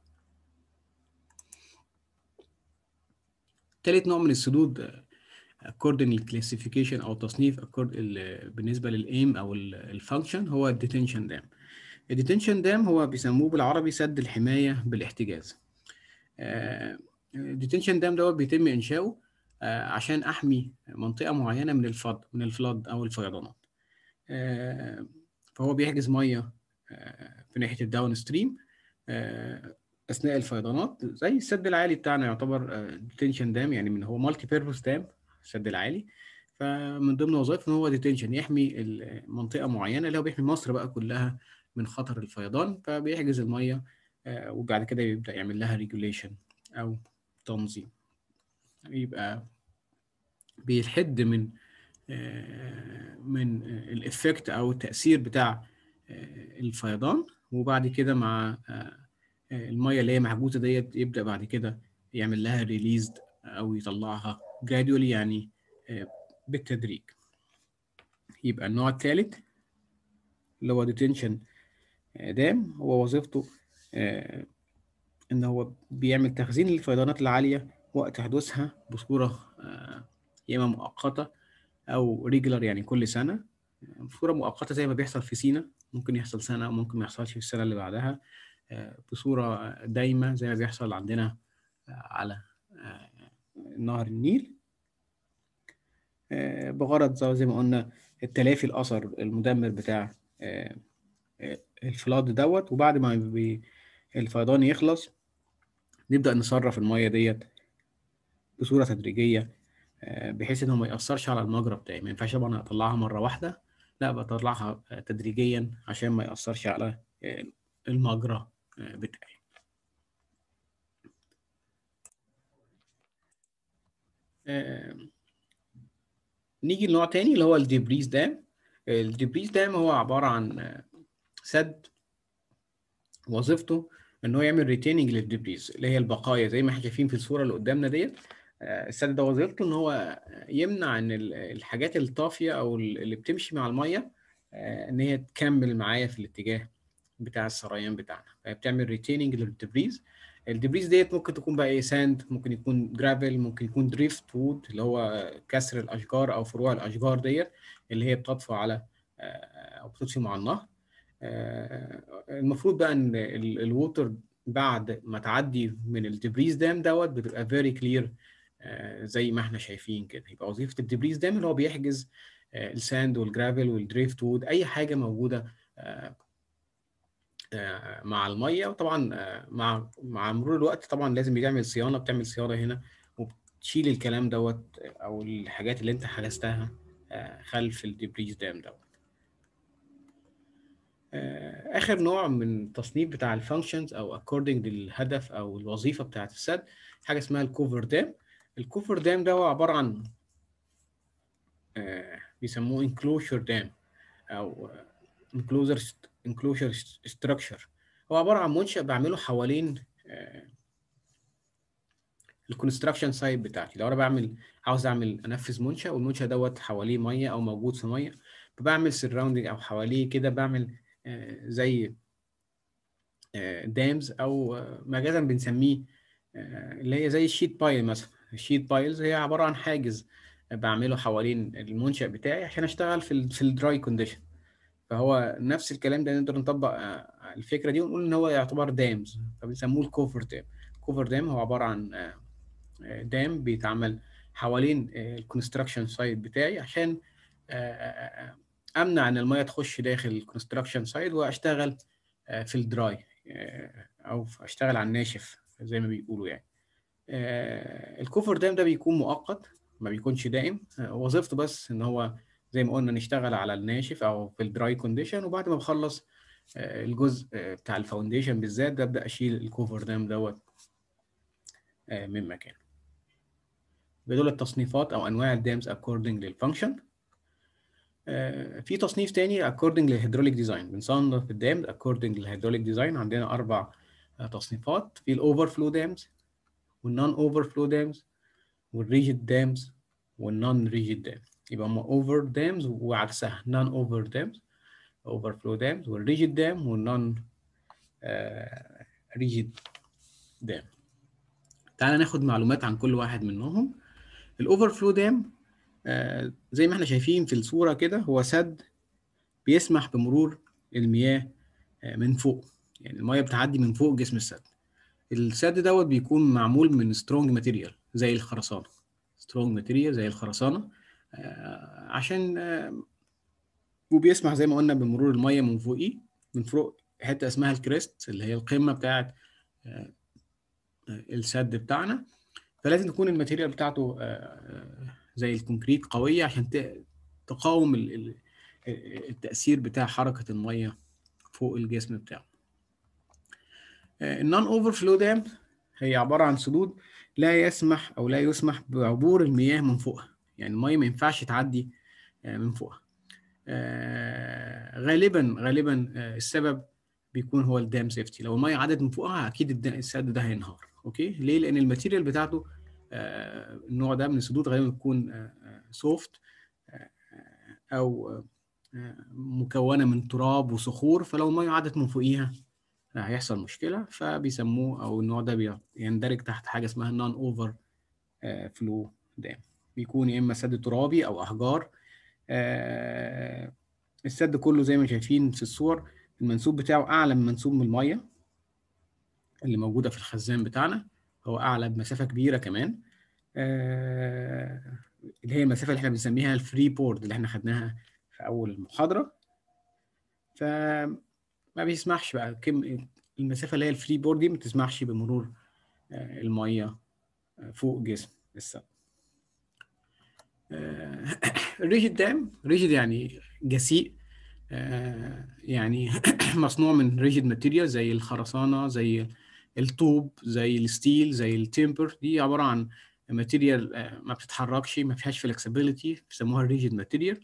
تالت نوع من السدود according للكلاسيفيكيشن او تصنيف بالنسبه للايم او الفانكشن هو الديتنشن دام الديتنشن دام هو بيسموه بالعربي سد الحمايه بالاحتجاز الديتنشن دام دوت بيتم انشاؤه عشان احمي منطقه معينه من الفض من الفلاد او الفيضانات فهو بيحجز ميه في ناحيه الداون ستريم اثناء الفيضانات زي السد العالي بتاعنا يعتبر ديتنشن دام يعني من هو مالتي بيربوس دام السد العالي فمن ضمن وظائفه ان هو ديتنشن يحمي منطقه معينه اللي هو بيحمي مصر بقى كلها من خطر الفيضان فبيحجز الميه وبعد كده يبدا يعمل لها ريجوليشن او تنظيم يبقى بيحد من من الافكت او التاثير بتاع الفيضان وبعد كده مع الميه اللي هي محجوزه ديت يبدا بعد كده يعمل لها ريليزد او يطلعها جرادولي يعني بالتدريج يبقى النوع الثالث اللي هو ديتنشن دام هو وظيفته ان هو بيعمل تخزين للفيضانات العاليه وقت حدوثها بصوره يا اما مؤقته او ريجولار يعني كل سنه بصوره مؤقته زي ما بيحصل في سينا ممكن يحصل سنه وممكن ما يحصلش في السنه اللي بعدها بصوره دايمه زي ما بيحصل عندنا على نهر النيل بغرض زي ما قلنا التلافي الاثر المدمر بتاع الفلاد دوت وبعد ما الفيضان يخلص نبدا نصرف الميه ديت بصوره تدريجيه بحيث انه ما ياثرش على المجرى بتاعي ما ينفعش طبعا اطلعها مره واحده لا بطلعها تدريجيا عشان ما ياثرش على المجرى بتاعي نيجي لنوع تاني اللي هو الديبريز دام الديبريز دام هو عبارة عن سد وظيفته ان هو يعمل ريتيننج للديبريز اللي هي البقايا زي ما احنا شايفين في الصورة اللي قدامنا ديت السد ده وظيفته ان هو يمنع ان الحاجات الطافية او اللي بتمشي مع المية ان هي تكمل معايا في الاتجاه بتاع السريان بتاعنا فهي بتعمل ريتيننج للدبريز الدبريز ديت ممكن تكون بقى ايه ساند ممكن يكون جرافل ممكن يكون دريفت وود اللي هو كسر الاشجار او فروع الاشجار ديت اللي هي بتطفو على او بتطفو مع النهر المفروض بقى ان الووتر بعد ما تعدي من الدبريز دام دوت بتبقى فيري كلير زي ما احنا شايفين كده يبقى وظيفه الدبريز دام اللي هو بيحجز الساند والجرافل والدريفت وود اي حاجه موجوده مع الميه وطبعا مع مع مرور الوقت طبعا لازم بيعمل صيانه بتعمل صيانه هنا وبتشيل الكلام دوت او الحاجات اللي انت حجزتها خلف الدبريز دام دوت اخر نوع من التصنيف بتاع الفانكشنز او according للهدف او الوظيفه بتاعه السد حاجه اسمها الكوفر دام الكوفر دام ده هو عباره عن بيسموه انكلوشر دام او انكلوزر انكلوجر ستراكشر هو عباره عن منشأ بعمله حوالين الكونستراكشن سايت بتاعتي لو انا بعمل عاوز اعمل انفذ منشأ والمنشأ دوت حواليه ميه او موجود في ميه فبعمل سراوندنج او حواليه كده بعمل زي دامز او مجازا بنسميه اللي هي زي الشيت بايل مثلا الشيت بايلز هي عباره عن حاجز بعمله حوالين المنشأ بتاعي عشان اشتغل في ال في الدراي كونديشن فهو نفس الكلام ده نقدر نطبق آه، الفكره دي ونقول ان هو يعتبر دامز فبنسموه الكوفر دام كوفر دام هو عباره عن آه، آه، دام بيتعمل حوالين الكونستراكشن سايت بتاعي عشان آه، آه، آه، امنع ان الميه تخش داخل الكونستراكشن سايت واشتغل آه، في الدراي آه، او اشتغل على الناشف زي ما بيقولوا يعني آه، الكوفر دام ده بيكون مؤقت ما بيكونش دائم آه، وظيفته بس ان هو زي ما قلنا نشتغل على الناشف او في الدراي كونديشن وبعد ما بخلص آه، الجزء آه، بتاع الفاونديشن بالذات ببدا اشيل الكوفر دام دوت آه، من مكانه بدول التصنيفات او انواع الدامز according للفانكشن آه، في تصنيف تاني according للهيدروليك ديزاين بنصنف الدامز according للهيدروليك ديزاين عندنا اربع آه، تصنيفات في الاوفر فلو دامز والنون اوفر فلو دامز والريجيد دامز والنون ريجيد دام يبقى هم اوفر دامز وعكسها نون اوفر دامز اوفر فلو دامز والريجيد دام والنون ريجيد دام تعالى ناخد معلومات عن كل واحد منهم الاوفر فلو دام آه، زي ما احنا شايفين في الصورة كده هو سد بيسمح بمرور المياه آه، من فوق يعني المياه بتعدي من فوق جسم السد السد دوت بيكون معمول من سترونج ماتيريال زي الخرسانة سترونج ماتيريال زي الخرسانة آه، عشان آه، وبيسمح زي ما قلنا بمرور المية من فوقيه من فوق حتة اسمها الكريست اللي هي القمة بتاعت آه، آه، السد بتاعنا فلازم تكون الماتيريال بتاعته آه، آه، زي الكونكريت قوية عشان ت- تقاوم ال- ال- التأثير بتاع حركة المية فوق الجسم بتاعه النون اوفر فلو دام هي عبارة عن سدود لا يسمح أو لا يسمح بعبور المياه من فوقها يعني المية ما ينفعش تعدي آه، من فوقها آه، غالبا غالبا آه، السبب بيكون هو الدام سيفتي لو المية عدت من فوقها أكيد الد- السد ده هينهار أوكي ليه؟ لأن الماتيريال بتاعته آه، النوع ده من السدود غالبا بتكون سوفت أو آه، مكونة من تراب وصخور فلو المية عدت من فوقيها آه، هيحصل مشكلة فبيسموه أو النوع ده بي- يندرج تحت حاجة اسمها نون أوفر فلو دام بيكون يا إما سد ترابي أو أحجار آه، السد كله زي ما شايفين في الصور المنسوب بتاعه أعلى من منسوب من المية اللي موجودة في الخزان بتاعنا هو أعلى بمسافة كبيرة كمان آه، اللي هي المسافة اللي احنا بنسميها الفري بورد اللي احنا خدناها في أول المحاضرة فما بيسمحش بقى كم المسافة اللي هي الفري بورد دي ما تسمحش بمرور آه، المية آه، فوق جسم السد الريجيد دام ريجيد يعني جسيء آه، يعني مصنوع من ريجيد ماتيريال زي الخرسانة زي الطوب زي الستيل زي التيمبر دي عبارة عن ماتيريال ما بتتحركش ما فيهاش فلكسبيليتي بيسموها الريجيد ماتيريال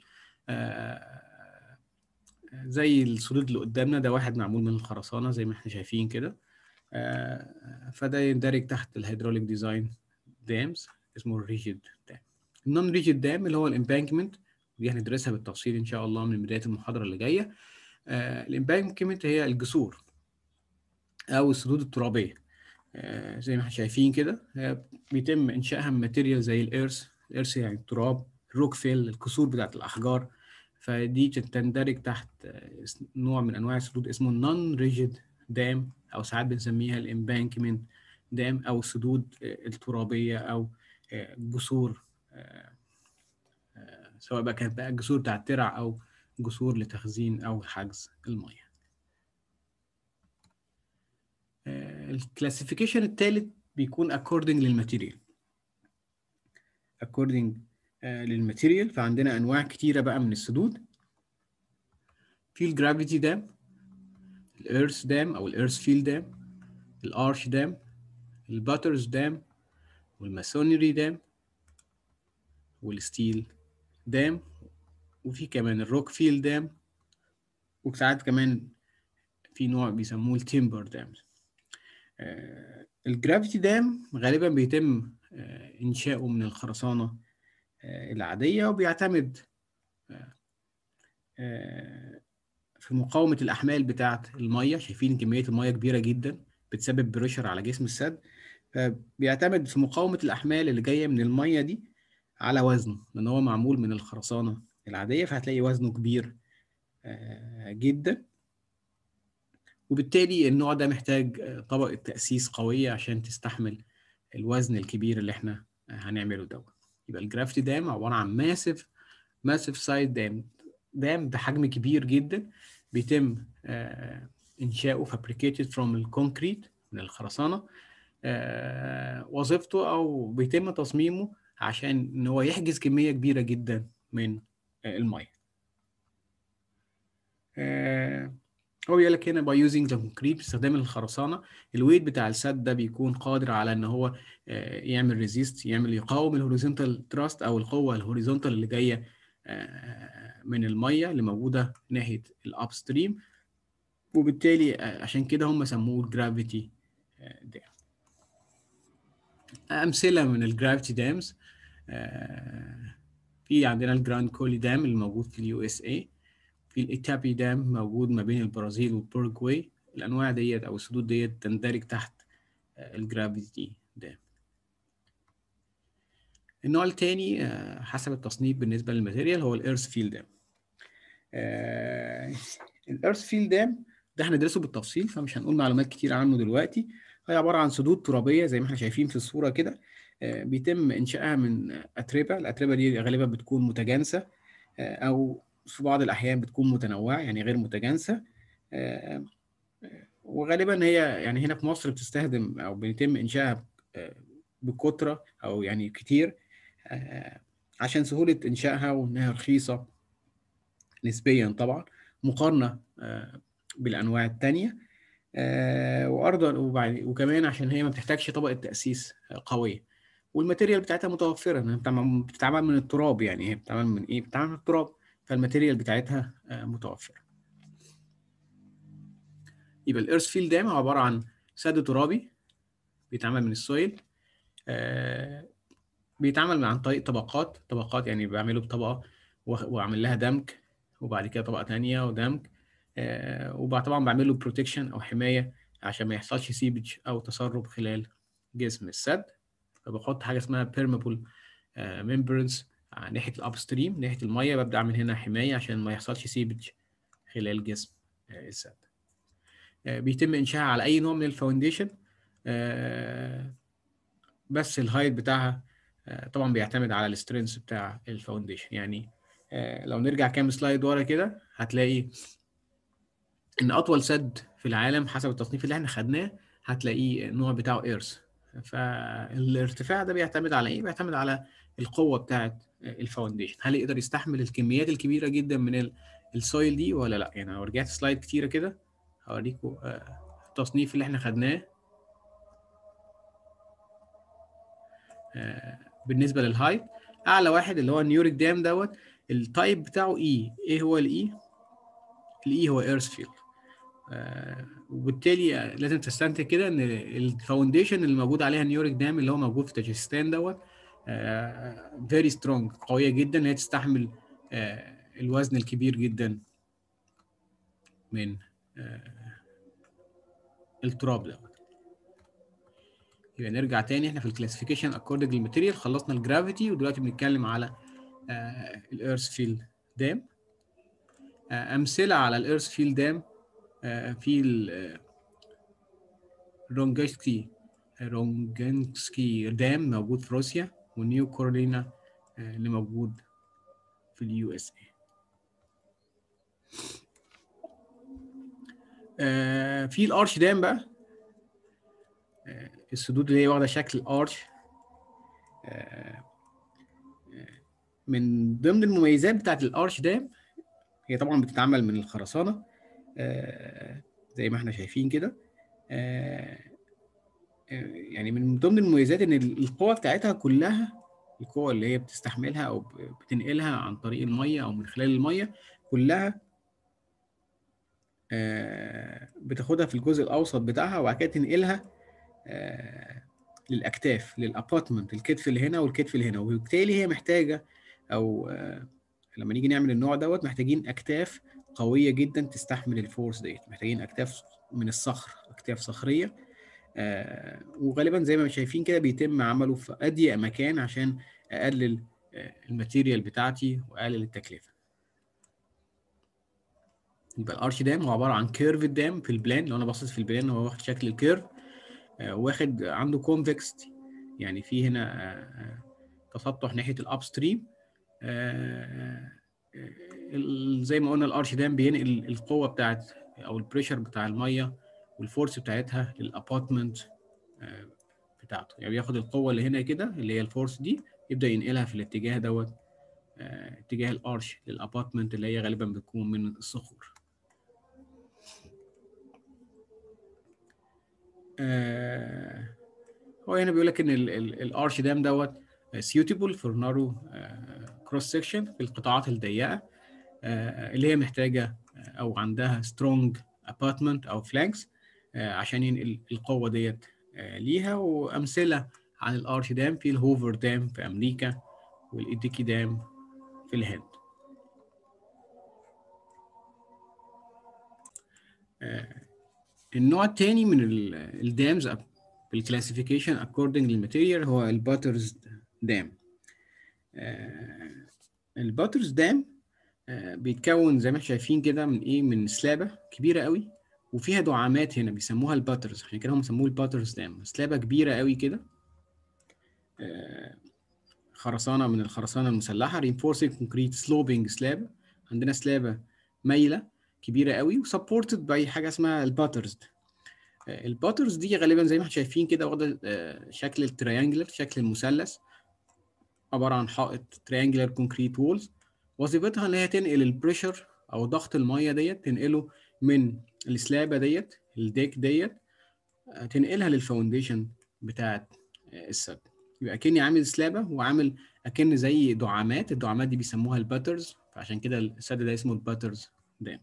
زي السدود اللي قدامنا ده واحد معمول من الخرسانة زي ما احنا شايفين كده آه، فده يندرج تحت الهيدروليك ديزاين دامز اسمه الريجيد دام النون ريجيد دام اللي هو الامبانكمنت دي هندرسها بالتفصيل ان شاء الله من بدايه المحاضره اللي جايه آه الامبانكمنت هي الجسور او السدود الترابيه آه زي ما احنا شايفين كده آه بيتم انشائها من ماتيريال زي الارث الارث يعني التراب الروك فيل الكسور بتاعت الاحجار فدي تندرج تحت آه نوع من انواع السدود اسمه النون ريجيد دام او ساعات بنسميها الامبانكمنت دام او السدود آه الترابيه او آه جسور آه سواء بقى كانت بقى الجسور بتاع الترع او جسور لتخزين او حجز الميه الكلاسيفيكيشن الثالث بيكون according للماتيريال according للماتيريال فعندنا انواع كتيره بقى من السدود في الجرافيتي دام الارث دام او الارث فيل دام الارش دام الباترز دام والماسونري دام والستيل دام وفي كمان الروك فيل دام وساعات كمان في نوع بيسموه التيمبر دام آه الجرافيتي دام غالبا بيتم آه انشاؤه من الخرسانه آه العاديه وبيعتمد في مقاومه الاحمال بتاعه الميه شايفين كميه الميه كبيره جدا بتسبب بريشر على جسم السد فبيعتمد في مقاومه الاحمال اللي جايه من الميه دي على وزنه لان هو معمول من الخرسانه العاديه فهتلاقي وزنه كبير جدا وبالتالي النوع ده محتاج طبقة تأسيس قوية عشان تستحمل الوزن الكبير اللي احنا هنعمله دوت يبقى الجرافيتي دام عبارة عن ماسيف ماسيف سايد دام دام بحجم كبير جدا بيتم انشاؤه فابريكيتد فروم الكونكريت من الخرسانة وظيفته او بيتم تصميمه عشان ان هو يحجز كمية كبيرة جدا من المية هو بيقول لك هنا باي يوزنج ذا كونكريت باستخدام الخرسانه الويت بتاع السد ده بيكون قادر على ان هو يعمل ريزيست يعمل يقاوم الهوريزونتال تراست او القوه الهوريزونتال اللي جايه من الميه اللي موجوده ناحيه الاب ستريم وبالتالي عشان كده هم سموه الجرافيتي دام امثله من الجرافيتي دامز في عندنا الجراند كولي دام اللي موجود في اليو اس اي في الإيتابي دام موجود ما بين البرازيل والباراجواي الأنواع ديت أو السدود ديت تندرج تحت الجرافيتي دام النوع التاني حسب التصنيف بالنسبة للماتيريال هو الإيرث فيل دام الإيرث فيل دام ده هندرسه بالتفصيل فمش هنقول معلومات كتير عنه دلوقتي هي عبارة عن سدود ترابية زي ما احنا شايفين في الصورة كده بيتم إنشائها من أتربة الأتربة دي غالبا بتكون متجانسة أو في بعض الأحيان بتكون متنوعة يعني غير متجانسة وغالبا هي يعني هنا في مصر بتستخدم أو بيتم إنشائها بكثرة أو يعني كتير عشان سهولة إنشائها وإنها رخيصة نسبيا طبعا مقارنة بالأنواع التانية وأرضا وكمان عشان هي ما بتحتاجش طبقة تأسيس قوية والماتيريال بتاعتها متوفرة بتتعمل من التراب يعني هي بتتعمل من إيه؟ بتتعمل من التراب فالماتيريال بتاعتها متوفره يبقى الايرث فيل دام عباره عن سد ترابي بيتعمل من السويل بيتعمل عن طريق طبقات طبقات يعني بعمله بطبقه واعمل لها دمج وبعد كده طبقه تانية ودمج وبعد طبعا بعمل له بروتكشن او حمايه عشان ما يحصلش سيبج او تسرب خلال جسم السد فبحط حاجه اسمها بيرمبل ممبرنز ناحيه الاب ستريم ناحيه الميه ببدا اعمل هنا حمايه عشان ما يحصلش سيبج خلال جسم السد بيتم انشائها على اي نوع من الفاونديشن بس الهايت بتاعها طبعا بيعتمد على السترينث بتاع الفاونديشن يعني لو نرجع كام سلايد ورا كده هتلاقي ان اطول سد في العالم حسب التصنيف اللي احنا خدناه هتلاقيه النوع بتاعه ايرث فالارتفاع ده بيعتمد على ايه بيعتمد على القوه بتاعه الفاونديشن هل يقدر يستحمل الكميات الكبيره جدا من السويل دي ولا لا يعني لو رجعت سلايد كتيره كده هوريكم التصنيف اللي احنا خدناه بالنسبه للهايت اعلى واحد اللي هو النيوريك دام دوت التايب بتاعه اي ايه هو الاي الاي هو ايرث فيلد وبالتالي لازم تستنتج كده ان الفاونديشن اللي موجود عليها نيوريك دام اللي هو موجود في تاجيكستان دوت فيري سترونج قويه جدا ان هي تستحمل الوزن الكبير جدا من التراب دوت يبقى نرجع تاني احنا في الكلاسيفيكيشن اكوردنج للماتيريال خلصنا الجرافيتي ودلوقتي بنتكلم على الايرث فيل دام امثله على الايرث فيل دام في رونجسكي رونجنسكي دام موجود في روسيا ونيو كارولينا اللي موجود في اليو اس اي في الارش دام بقى السدود اللي هي واخده شكل ارش من ضمن المميزات بتاعت الارش دام هي طبعا بتتعمل من الخرسانه زي ما احنا شايفين كده يعني من ضمن المميزات ان القوه بتاعتها كلها القوه اللي هي بتستحملها او بتنقلها عن طريق الميه او من خلال الميه كلها بتاخدها في الجزء الاوسط بتاعها وبعد كده تنقلها للاكتاف للابارتمنت الكتف اللي هنا والكتف اللي هنا وبالتالي هي محتاجه او لما نيجي نعمل النوع دوت محتاجين اكتاف قويه جدا تستحمل الفورس ديت محتاجين اكتاف من الصخر اكتاف صخريه آه وغالبا زي ما شايفين كده بيتم عمله في اضيق مكان عشان اقلل آه الماتيريال بتاعتي واقلل التكلفه يبقى الارش دام هو عباره عن كيرف دام في البلان لو انا باصص في البلان هو واخد شكل الكيرف آه، واخد عنده كونفكستي يعني في هنا آه، آه، تسطح ناحيه الاب ستريم زي ما قلنا الارش دام بينقل القوه بتاعت او البريشر بتاع الميه والفورس بتاعتها للابارتمنت بتاعته يعني بياخد القوه اللي هنا كده اللي هي الفورس دي يبدا ينقلها في الاتجاه دوت آه، اتجاه الارش للابارتمنت اللي هي غالبا بتكون من الصخور آه، هو هنا بيقول لك ان الارش دام دوت suitable for narrow كروس سيكشن في القطاعات الضيقه آه، اللي هي محتاجه او عندها strong apartment او flanks عشان ينقل القوه ديت ليها وامثله عن الارش دام في الهوفر دام في امريكا والايديكي دام في الهند النوع الثاني من الدامز بالكلاسيفيكيشن according للماتيريال هو الباترز دام الباترز دام بيتكون زي ما احنا شايفين كده من ايه من سلابه كبيره قوي وفيها دعامات هنا بيسموها الباترز عشان كده هم سموه الباترز دام سلابه كبيره قوي كده خرسانه من الخرسانه المسلحه reinforcing concrete sloping slab عندنا سلابه مايله كبيره قوي وسبورتد باي حاجه اسمها الباترز الباترز دي غالبا زي ما احنا شايفين كده واخده شكل التريانجلر شكل المثلث عباره عن حائط تريانجلر كونكريت وولز وظيفتها ان هي تنقل البريشر او ضغط الميه ديت تنقله من السلابه ديت الديك ديت تنقلها للفاونديشن بتاعت السد يبقى اكني عامل سلابه وعامل اكن زي دعامات الدعامات دي بيسموها الباترز فعشان كده السد ده اسمه الباترز دام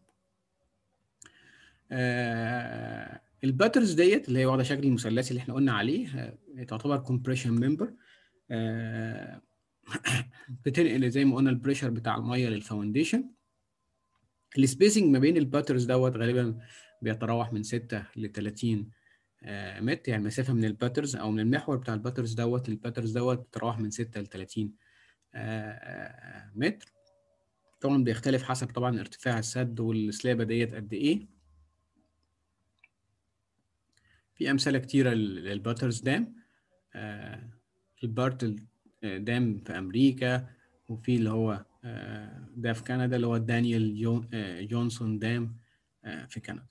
آه الباترز ديت اللي هي واخده شكل المثلثي اللي احنا قلنا عليه آه تعتبر كومبريشن ممبر آه بتنقل زي ما قلنا البريشر بتاع الميه للفاونديشن السبيسنج ما بين الباترز دوت غالبا بيتراوح من 6 ل 30 متر يعني المسافه من الباترز او من المحور بتاع الباترز دوت للباترز دوت بتتراوح من 6 ل 30 متر طبعا بيختلف حسب طبعا ارتفاع السد والسلابه ديت قد ايه في امثله كتيره للباترز دام البارتل دام في امريكا وفي اللي هو ده في كندا اللي هو دانيال جون جونسون دام في كندا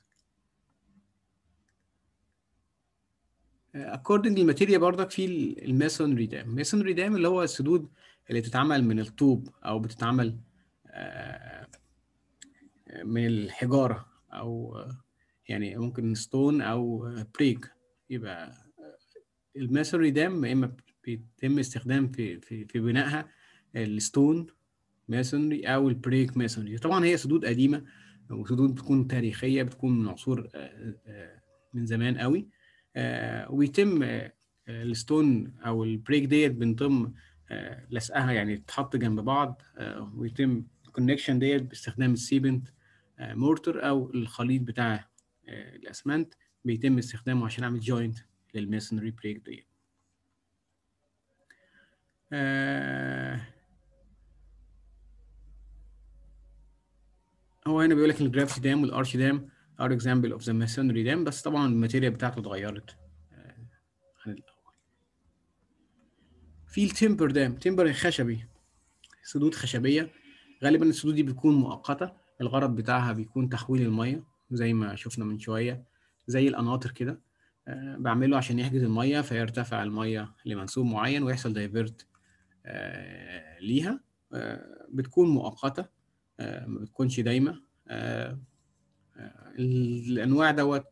according للماتيريال برضك في الماسونري دام الماسونري دام اللي هو السدود اللي بتتعمل من الطوب او بتتعمل من الحجاره او يعني ممكن ستون او بريك يبقى الماسونري دام يا اما بيتم استخدام في في في بنائها الستون ماسونري او البريك ماسونري طبعا هي سدود قديمه وسدود بتكون تاريخيه بتكون من عصور من زمان قوي ويتم الستون او البريك ديت بنتم لصقها يعني تتحط جنب بعض ويتم الكونكشن ديت باستخدام السيبنت مورتر او الخليط بتاع الاسمنت بيتم استخدامه عشان اعمل جوينت للماسونري بريك ديت هو هنا بيقول لك الجرافيتي دام والارش دام are example of the masonry dam بس طبعا الماتيريال بتاعته اتغيرت عن الاول في التمبر دام تمبر الخشبي سدود خشبيه غالبا السدود دي بتكون مؤقته الغرض بتاعها بيكون تحويل الميه زي ما شفنا من شويه زي القناطر كده أه بعمله عشان يحجز الميه فيرتفع الميه لمنسوب معين ويحصل دايفيرت أه ليها أه بتكون مؤقته ما بتكونش دايمه الانواع دوت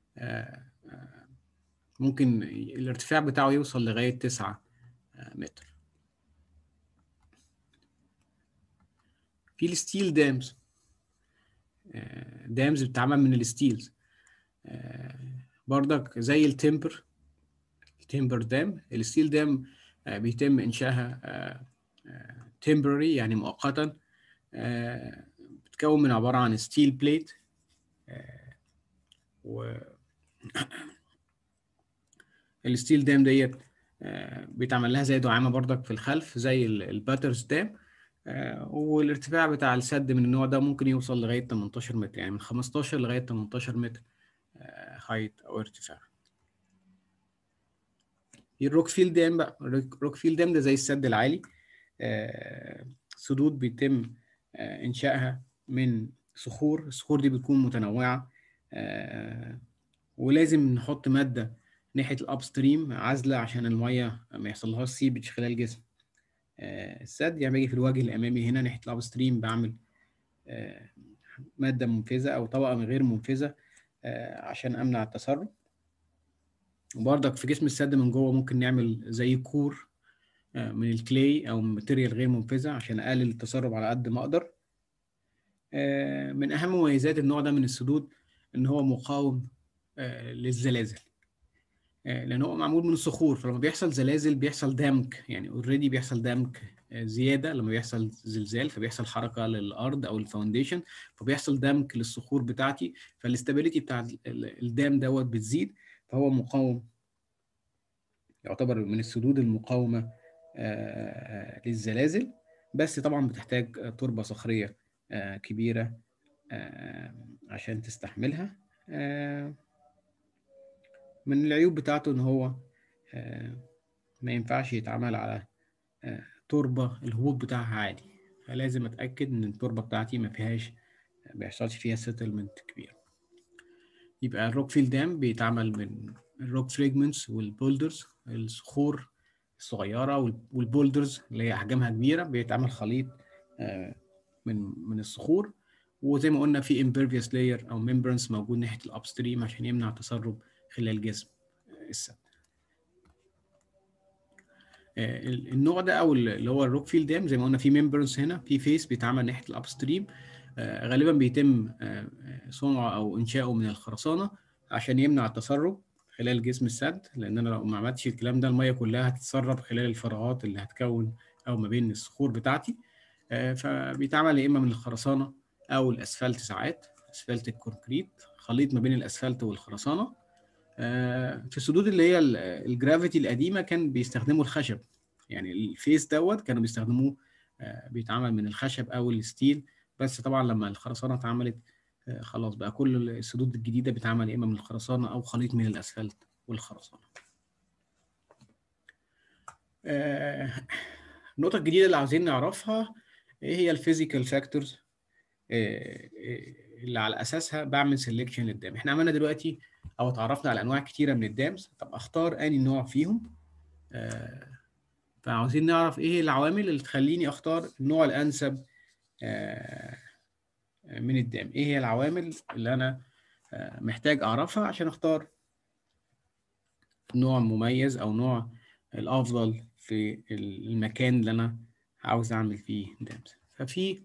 ممكن الارتفاع بتاعه يوصل لغايه 9 متر في الستيل دامز دامز بتتعمل من الستيلز برضك زي التمبر التمبر دام الستيل دام بيتم انشائها تمبرري يعني مؤقتا بتتكون من عباره عن ستيل بليت و الستيل دام ديت بيتعمل لها زي دعامه برضك في الخلف زي الباترز دام آه، والارتفاع بتاع السد من النوع ده ممكن يوصل لغاية 18 متر يعني من 15 لغاية 18 متر هايت أو ارتفاع الروك فيل دام بقى الروك فيل دام ده زي السد العالي آه، سدود بيتم آه، إنشائها من صخور الصخور دي بتكون متنوعة ولازم نحط مادة ناحية الأبستريم عازلة عشان المية ما يحصلهاش سيبج خلال الجسم السد يعني باجي في الوجه الامامي هنا ناحيه الاب ستريم بعمل ماده منفذه او طبقه غير منفذه عشان امنع التسرب وبرضك في جسم السد من جوه ممكن نعمل زي كور من الكلي او ماتيريال غير منفذه عشان اقلل التسرب على قد ما اقدر من اهم مميزات النوع ده من السدود ان هو مقاوم للزلازل لان هو معمول من الصخور فلما بيحصل زلازل بيحصل دمج يعني اوريدي بيحصل دمج زياده لما بيحصل زلزال فبيحصل حركه للارض او الفاونديشن فبيحصل دمج للصخور بتاعتي فالاستابيليتي بتاع الدام دوت بتزيد فهو مقاوم يعتبر من السدود المقاومه للزلازل بس طبعا بتحتاج تربه صخريه كبيره عشان تستحملها من العيوب بتاعته ان هو ما ينفعش يتعمل على تربة الهبوط بتاعها عالي فلازم اتأكد ان التربة بتاعتي ما فيهاش ما بيحصلش فيها سيتلمنت كبير يبقى الروك فيل دام بيتعمل من الروك فريجمنتس والبولدرز الصخور الصغيرة والبولدرز اللي هي أحجامها كبيرة بيتعمل خليط من من الصخور وزي ما قلنا في امبرفيوس لاير او ممبرنس موجود ناحيه الابستريم عشان يمنع تسرب خلال جسم السد النوع ده او اللي هو الروك فيل دام زي ما قلنا في ممبرنس هنا في فيس بيتعمل ناحيه الابستريم غالبا بيتم صنعه او انشاؤه من الخرسانه عشان يمنع التسرب خلال جسم السد لان انا لو ما عملتش الكلام ده الميه كلها هتتسرب خلال الفراغات اللي هتكون او ما بين الصخور بتاعتي فبيتعمل يا اما من الخرسانه او الاسفلت ساعات اسفلت الكونكريت خليط ما بين الاسفلت والخرسانه في السدود اللي هي الجرافيتي القديمه كان بيستخدموا الخشب يعني الفيس دوت كانوا بيستخدموه بيتعمل من الخشب او الستيل بس طبعا لما الخرسانه اتعملت خلاص بقى كل السدود الجديده بتتعمل يا اما من الخرسانه او خليط من الاسفلت والخرسانه النقطه الجديده اللي عاوزين نعرفها ايه هي الفيزيكال فاكتورز اللي على اساسها بعمل سيلكشن للدام احنا عملنا دلوقتي او اتعرفنا على انواع كتيره من الدامز طب اختار اني نوع فيهم آه فعاوزين نعرف ايه العوامل اللي تخليني اختار النوع الانسب آه من الدام ايه هي العوامل اللي انا آه محتاج اعرفها عشان اختار نوع مميز او نوع الافضل في المكان اللي انا عاوز اعمل فيه دامز ففي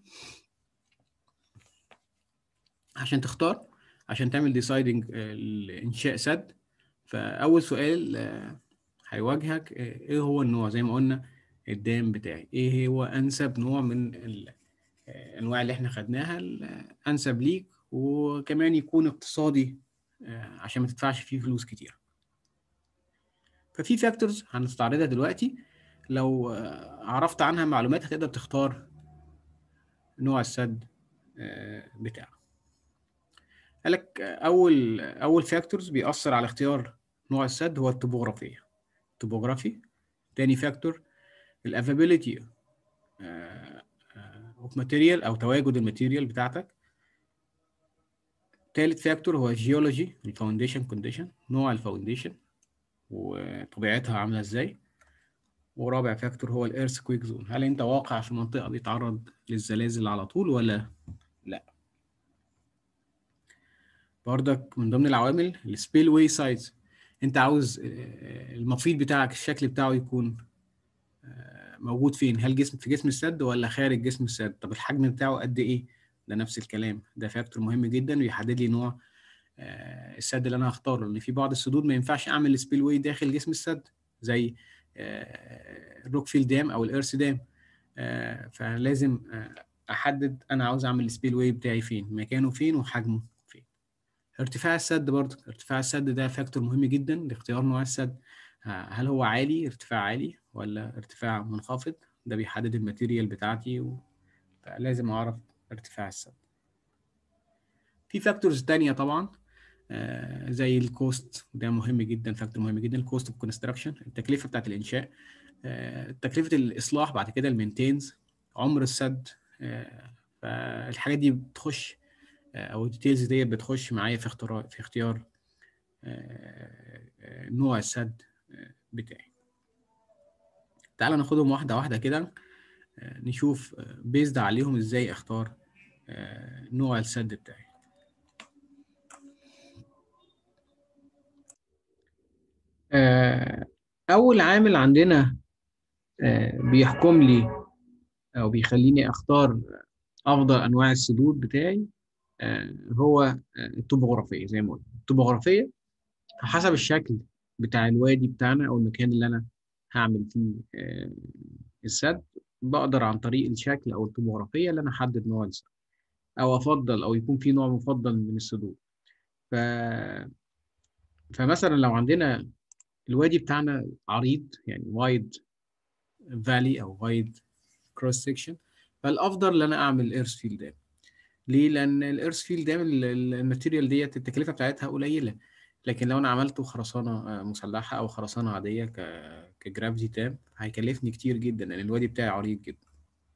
عشان تختار عشان تعمل ديسايدنج انشاء سد فاول سؤال هيواجهك ايه هو النوع زي ما قلنا الدام بتاعي ايه هو انسب نوع من الانواع اللي احنا خدناها الانسب ليك وكمان يكون اقتصادي عشان ما تدفعش فيه فلوس كتير ففي فاكتورز هنستعرضها دلوقتي لو عرفت عنها معلومات هتقدر تختار نوع السد بتاعك قال لك اول اول فاكتورز بيأثر على اختيار نوع السد هو التopography التوبوغرافي تاني فاكتور الافابيليتي اوف ماتيريال او تواجد الماتيريال بتاعتك تالت فاكتور هو الجيولوجي الفاونديشن كونديشن نوع الفاونديشن وطبيعتها عامله ازاي ورابع فاكتور هو الايرث كويك زون هل انت واقع في منطقه بيتعرض للزلازل على طول ولا لا بردك من ضمن العوامل السبيل واي سايز انت عاوز المفيد بتاعك الشكل بتاعه يكون موجود فين هل جسم في جسم السد ولا خارج جسم السد طب الحجم بتاعه قد ايه ده نفس الكلام ده فاكتور مهم جدا ويحدد لي نوع السد اللي انا هختاره لان في بعض السدود ما ينفعش اعمل سبيل واي داخل جسم السد زي الروكفيل دام او الارث دام فلازم احدد انا عاوز اعمل السبيل واي بتاعي فين مكانه فين وحجمه فين ارتفاع السد برضه ارتفاع السد ده فاكتور مهم جدا لاختيار نوع السد هل هو عالي ارتفاع عالي ولا ارتفاع منخفض ده بيحدد الماتيريال بتاعتي و... فلازم اعرف ارتفاع السد في فاكتورز تانية طبعا آه زي الكوست ده مهم جدا فاكتور مهم جدا الكوست اوف كونستراكشن التكلفه بتاعت الانشاء آه تكلفه الاصلاح بعد كده المينتينز عمر السد آه فالحاجات دي بتخش او الديتيلز دي بتخش معايا في اختيار في اختيار نوع السد بتاعي تعال ناخدهم واحده واحده كده نشوف بيزد عليهم ازاي اختار نوع السد بتاعي اول عامل عندنا بيحكم لي او بيخليني اختار افضل انواع السدود بتاعي هو الطبوغرافيه زي ما قلت الطبوغرافيه حسب الشكل بتاع الوادي بتاعنا او المكان اللي انا هعمل فيه السد بقدر عن طريق الشكل او الطبوغرافيه اللي انا احدد نوع السد او افضل او يكون في نوع مفضل من السدود ف فمثلا لو عندنا الوادي بتاعنا عريض يعني وايد فالي او وايد كروس سيكشن فالافضل ان انا اعمل ايرث فيل دام ليه لان الايرث فيل دام الماتيريال ديت التكلفه بتاعتها قليله لكن لو انا عملته خرسانه مسلحه او خرسانه عاديه ك كجرافيتي تام هيكلفني كتير جدا لان الوادي بتاعي عريض جدا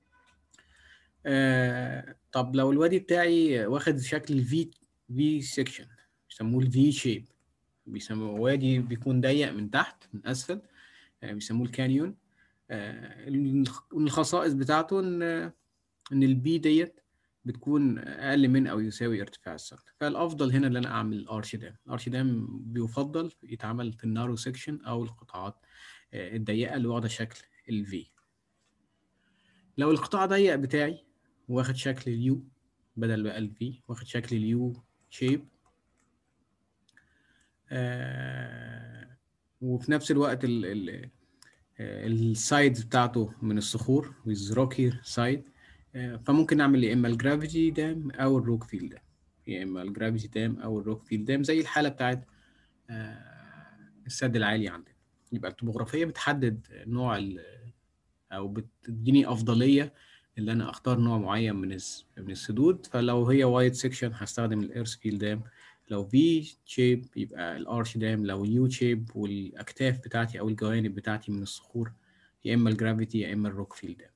آه طب لو الوادي بتاعي واخد شكل الفي في سيكشن بيسموه الفي شيب بيسموه وادي بيكون ضيق من تحت من اسفل آه بيسموه الكانيون آه من الخصائص بتاعته ان ان البي ديت بتكون اقل من او يساوي ارتفاع السد فالافضل هنا ان انا اعمل الارش دام الارش دام بيفضل يتعمل في النارو سيكشن او القطاعات الضيقه اللي واخده شكل الفي لو القطاع ضيق بتاعي واخد شكل اليو بدل بقى الفي واخد شكل اليو شيب آه وفي نفس الوقت ال ال السايد بتاعته من الصخور with rocky side فممكن نعمل يا اما الجرافيتي دام او الروك فيل دام يا اما الجرافيتي دام او الروك فيل دام زي الحاله بتاعت السد العالي عندنا يبقى الطبوغرافيه بتحدد نوع او بتديني افضليه اللي انا اختار نوع معين من من السدود فلو هي وايد سيكشن هستخدم الايرث فيل دام لو في شيب يبقى الارش دام لو يو شيب والاكتاف بتاعتي او الجوانب بتاعتي من الصخور يا اما الجرافيتي يا اما الروك فيل دام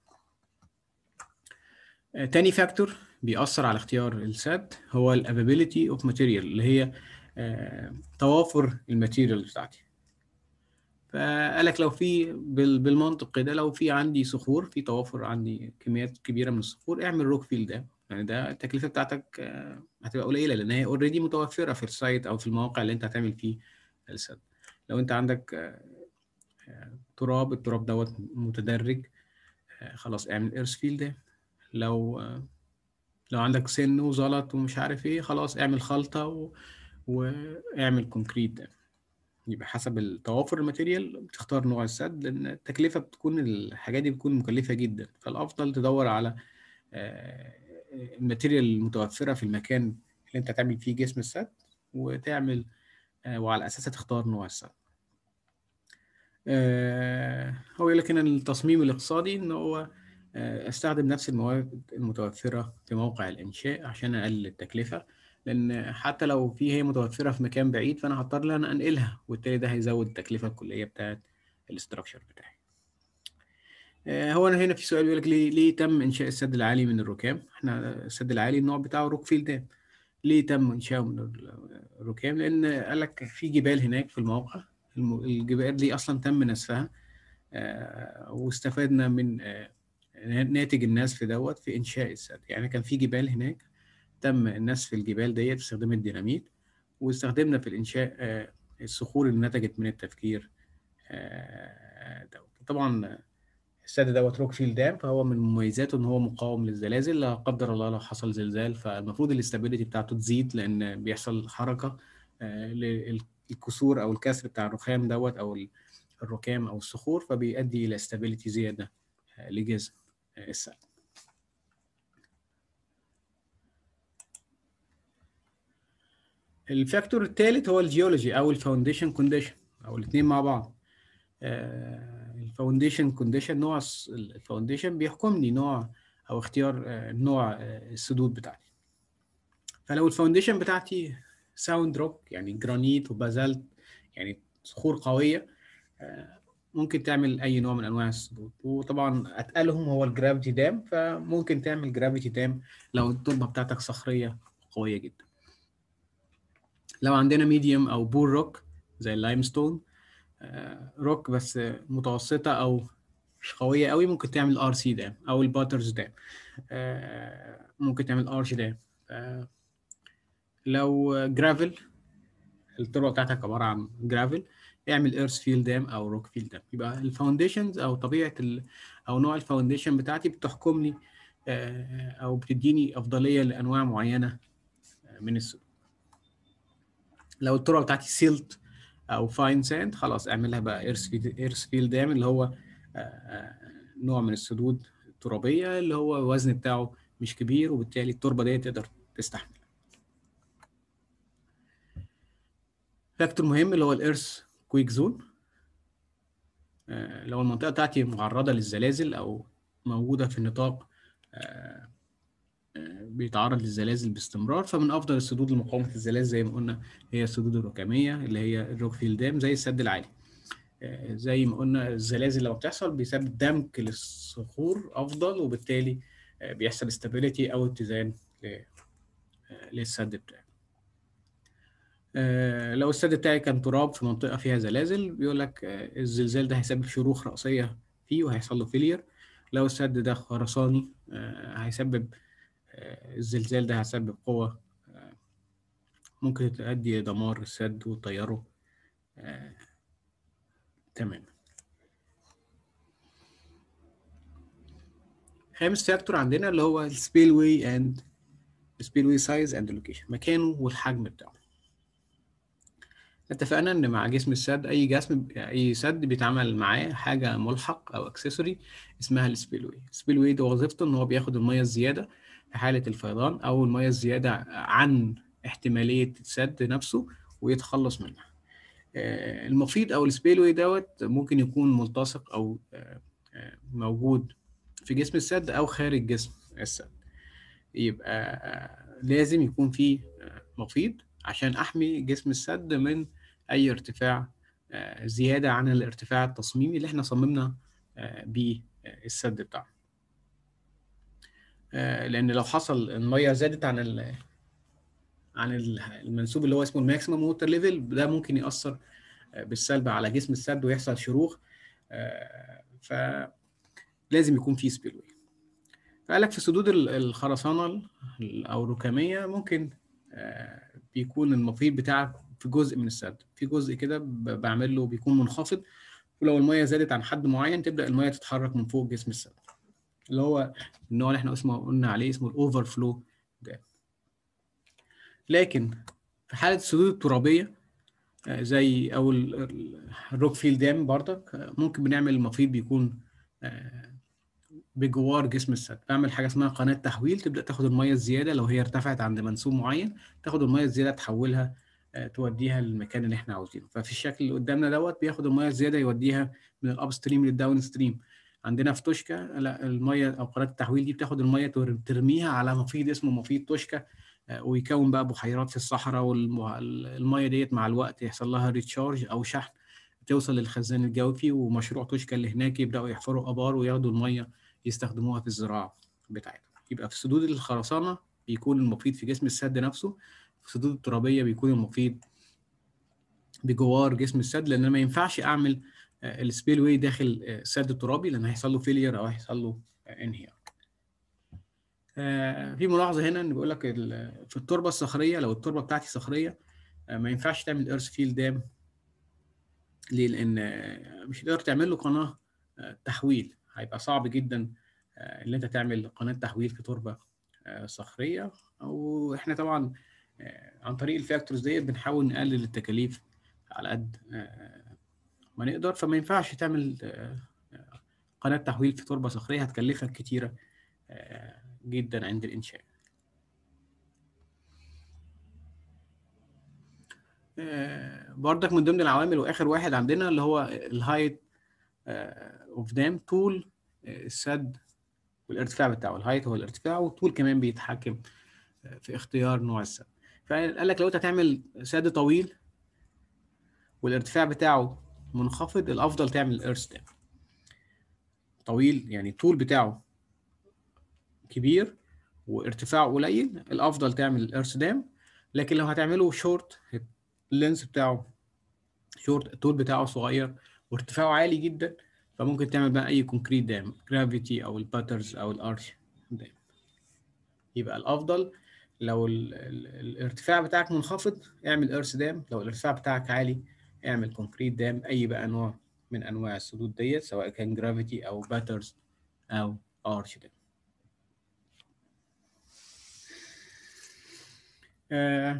تاني فاكتور بيأثر على اختيار السد هو الافابيليتي اوف ماتيريال اللي هي آه توافر الماتيريال بتاعتي فقالك لو في بالمنطق كده لو في عندي صخور في توافر عندي كميات كبيره من الصخور اعمل روك فيل ده يعني ده التكلفه بتاعتك آه هتبقى قليله لان هي اوريدي متوفره في السايت او في المواقع اللي انت هتعمل فيه السد لو انت عندك آه تراب التراب دوت متدرج خلاص اعمل ايرث فيل ده لو لو عندك سن وزلط ومش عارف ايه خلاص اعمل خلطة و... واعمل كونكريت ده يبقى حسب التوافر الماتيريال بتختار نوع السد لان التكلفة بتكون الحاجات دي بتكون مكلفة جدا فالافضل تدور على الماتيريال المتوفرة في المكان اللي انت تعمل فيه جسم السد وتعمل وعلى اساسها تختار نوع السد هو يقول لك ان التصميم الاقتصادي ان هو استخدم نفس المواد المتوفره في موقع الانشاء عشان اقلل التكلفه لان حتى لو في هي متوفره في مكان بعيد فانا هضطر ان انا انقلها وبالتالي ده هيزود التكلفه الكليه بتاعه الاستراكشر بتاعي هو انا هنا في سؤال بيقول لك ليه ليه تم انشاء السد العالي من الركام احنا السد العالي النوع بتاعه روك فيل دام ليه تم انشاؤه من الركام لان قال لك في جبال هناك في الموقع الجبال دي اصلا تم نسفها واستفدنا من ناتج النسف دوت في انشاء السد يعني كان في جبال هناك تم نسف الجبال ديت باستخدام الديناميت واستخدمنا في الانشاء الصخور اللي نتجت من التفكير دوت طبعا السد دوت روك فيل دام فهو من مميزاته ان هو مقاوم للزلازل لا قدر الله لو حصل زلزال فالمفروض الاستابيليتي بتاعته تزيد لان بيحصل حركه للكسور او الكسر بتاع الرخام دوت او الركام او الصخور فبيؤدي الى استابيليتي زياده لجسم السد الفاكتور الثالث هو الجيولوجي او الفاونديشن كونديشن او الاثنين مع بعض الفاونديشن كونديشن نوع الفاونديشن بيحكم لي نوع او اختيار نوع السدود بتاعتي فلو الفاونديشن بتاعتي ساوند روك يعني جرانيت وبازالت يعني صخور قويه ممكن تعمل اي نوع من انواع السدود وطبعا اتقلهم هو الجرافيتي دام فممكن تعمل جرافيتي دام لو التربه بتاعتك صخريه قويه جدا لو عندنا ميديوم او بور روك زي اللايمستون روك بس متوسطه او مش قويه قوي ممكن تعمل ار سي دام او الباترز دام ممكن تعمل ارش دام لو جرافل التربه بتاعتك عباره عن جرافل اعمل ايرث فيل دام او روك فيل دام يبقى الفاونديشنز او طبيعه ال او نوع الفاونديشن بتاعتي بتحكم لي او بتديني افضليه لانواع معينه من السدود لو التربه بتاعتي سيلت او فاين ساند خلاص اعملها بقى ايرث فيل ايرث فيل دام اللي هو نوع من السدود الترابيه اللي هو الوزن بتاعه مش كبير وبالتالي التربه دي تقدر تستحمل فاكتور مهم اللي هو الإيرث كويك زون لو المنطقة بتاعتي معرضة للزلازل أو موجودة في نطاق بيتعرض للزلازل باستمرار فمن أفضل السدود لمقاومة الزلازل زي ما قلنا هي السدود الركامية اللي هي الروكفيل دام زي السد العالي زي ما قلنا الزلازل لما بتحصل بيسبب دمك للصخور أفضل وبالتالي بيحصل استابيليتي أو اتزان للسد بتاعي آه لو السد بتاعي كان تراب في منطقة فيها زلازل بيقول لك آه الزلزال ده هيسبب شروخ رأسية فيه وهيحصل له فيلير لو السد ده خرساني آه هيسبب الزلزال ده هيسبب قوة ممكن تؤدي لدمار السد وطياره تماما خامس فاكتور عندنا اللي هو السبيل واي اند السبيل واي سايز اند لوكيشن مكانه والحجم بتاعه اتفقنا ان مع جسم السد اي جسم اي سد بيتعمل معاه حاجه ملحق او اكسسوري اسمها السبيل واي السبيل واي ده وظيفته ان هو بياخد الميه الزياده في حاله الفيضان او الميه الزياده عن احتماليه السد نفسه ويتخلص منها المفيد او السبيل واي دوت ممكن يكون ملتصق او موجود في جسم السد او خارج جسم السد يبقى لازم يكون فيه مفيد عشان احمي جسم السد من اي ارتفاع زياده عن الارتفاع التصميمي اللي احنا صممنا بيه السد بتاعنا لان لو حصل الميه زادت عن ال عن المنسوب اللي هو اسمه الماكسيمم ووتر ليفل ده ممكن ياثر بالسلب على جسم السد ويحصل شروخ فلازم يكون في سبيل واي فقال لك في سدود الخرسانه او الركاميه ممكن بيكون المفيد بتاعك في جزء من السد في جزء كده بعمل له بيكون منخفض ولو الميه زادت عن حد معين تبدا الميه تتحرك من فوق جسم السد اللي هو النوع اللي احنا اسمه قلنا عليه اسمه الاوفر فلو دام لكن في حاله السدود الترابيه زي او الروك فيل دام برضك ممكن بنعمل المفيد بيكون بجوار جسم السد بعمل حاجه اسمها قناه تحويل تبدا تاخد الميه الزياده لو هي ارتفعت عند منسوب معين تاخد الميه الزياده تحولها توديها للمكان اللي احنا عاوزينه ففي الشكل اللي قدامنا دوت بياخد الميه الزياده يوديها من الاب ستريم للداون ستريم عندنا في توشكا لا الميه او قناه التحويل دي بتاخد الميه ترميها على مفيد اسمه مفيد توشكا ويكون بقى بحيرات في الصحراء والميه ديت مع الوقت يحصل لها ريتشارج او شحن توصل للخزان الجوفي ومشروع توشكا اللي هناك يبداوا يحفروا ابار وياخدوا الميه يستخدموها في الزراعه بتاعتهم يبقى في سدود الخرسانه بيكون المفيد في جسم السد نفسه في السدود الترابيه بيكون المفيد بجوار جسم السد لان ما ينفعش اعمل السبيل واي داخل السد الترابي لان هيحصل له فيلير او هيحصل له انهيار في ملاحظه هنا ان بيقول لك في التربه الصخريه لو التربه بتاعتي صخريه ما ينفعش تعمل ايرث فيل دام ليه لان مش هتقدر تعمل له قناه تحويل هيبقى صعب جدا ان انت تعمل قناه تحويل في تربه صخريه او احنا طبعا عن طريق الفاكتورز ديت بنحاول نقلل التكاليف على قد ما نقدر فما ينفعش تعمل قناه تحويل في تربه صخريه هتكلفك كتيره جدا عند الانشاء بردك من ضمن العوامل واخر واحد عندنا اللي هو الهايت اوف دام طول السد والارتفاع بتاعه الهايت هو الارتفاع والطول كمان بيتحكم في اختيار نوع السد فقال لك لو انت هتعمل سد طويل والارتفاع بتاعه منخفض الافضل تعمل ايرث دام طويل يعني الطول بتاعه كبير وارتفاعه قليل الافضل تعمل الايرث دام لكن لو هتعمله شورت اللينس بتاعه شورت الطول بتاعه صغير وارتفاعه عالي جدا فممكن تعمل بقى اي كونكريت دام جرافيتي او الباترز او الارش دام يبقى الافضل لو ال ال الارتفاع بتاعك منخفض اعمل ايرث دام لو الارتفاع بتاعك عالي اعمل كونكريت دام اي بقى نوع من انواع السدود ديت سواء كان جرافيتي او باترز او ارش دام آه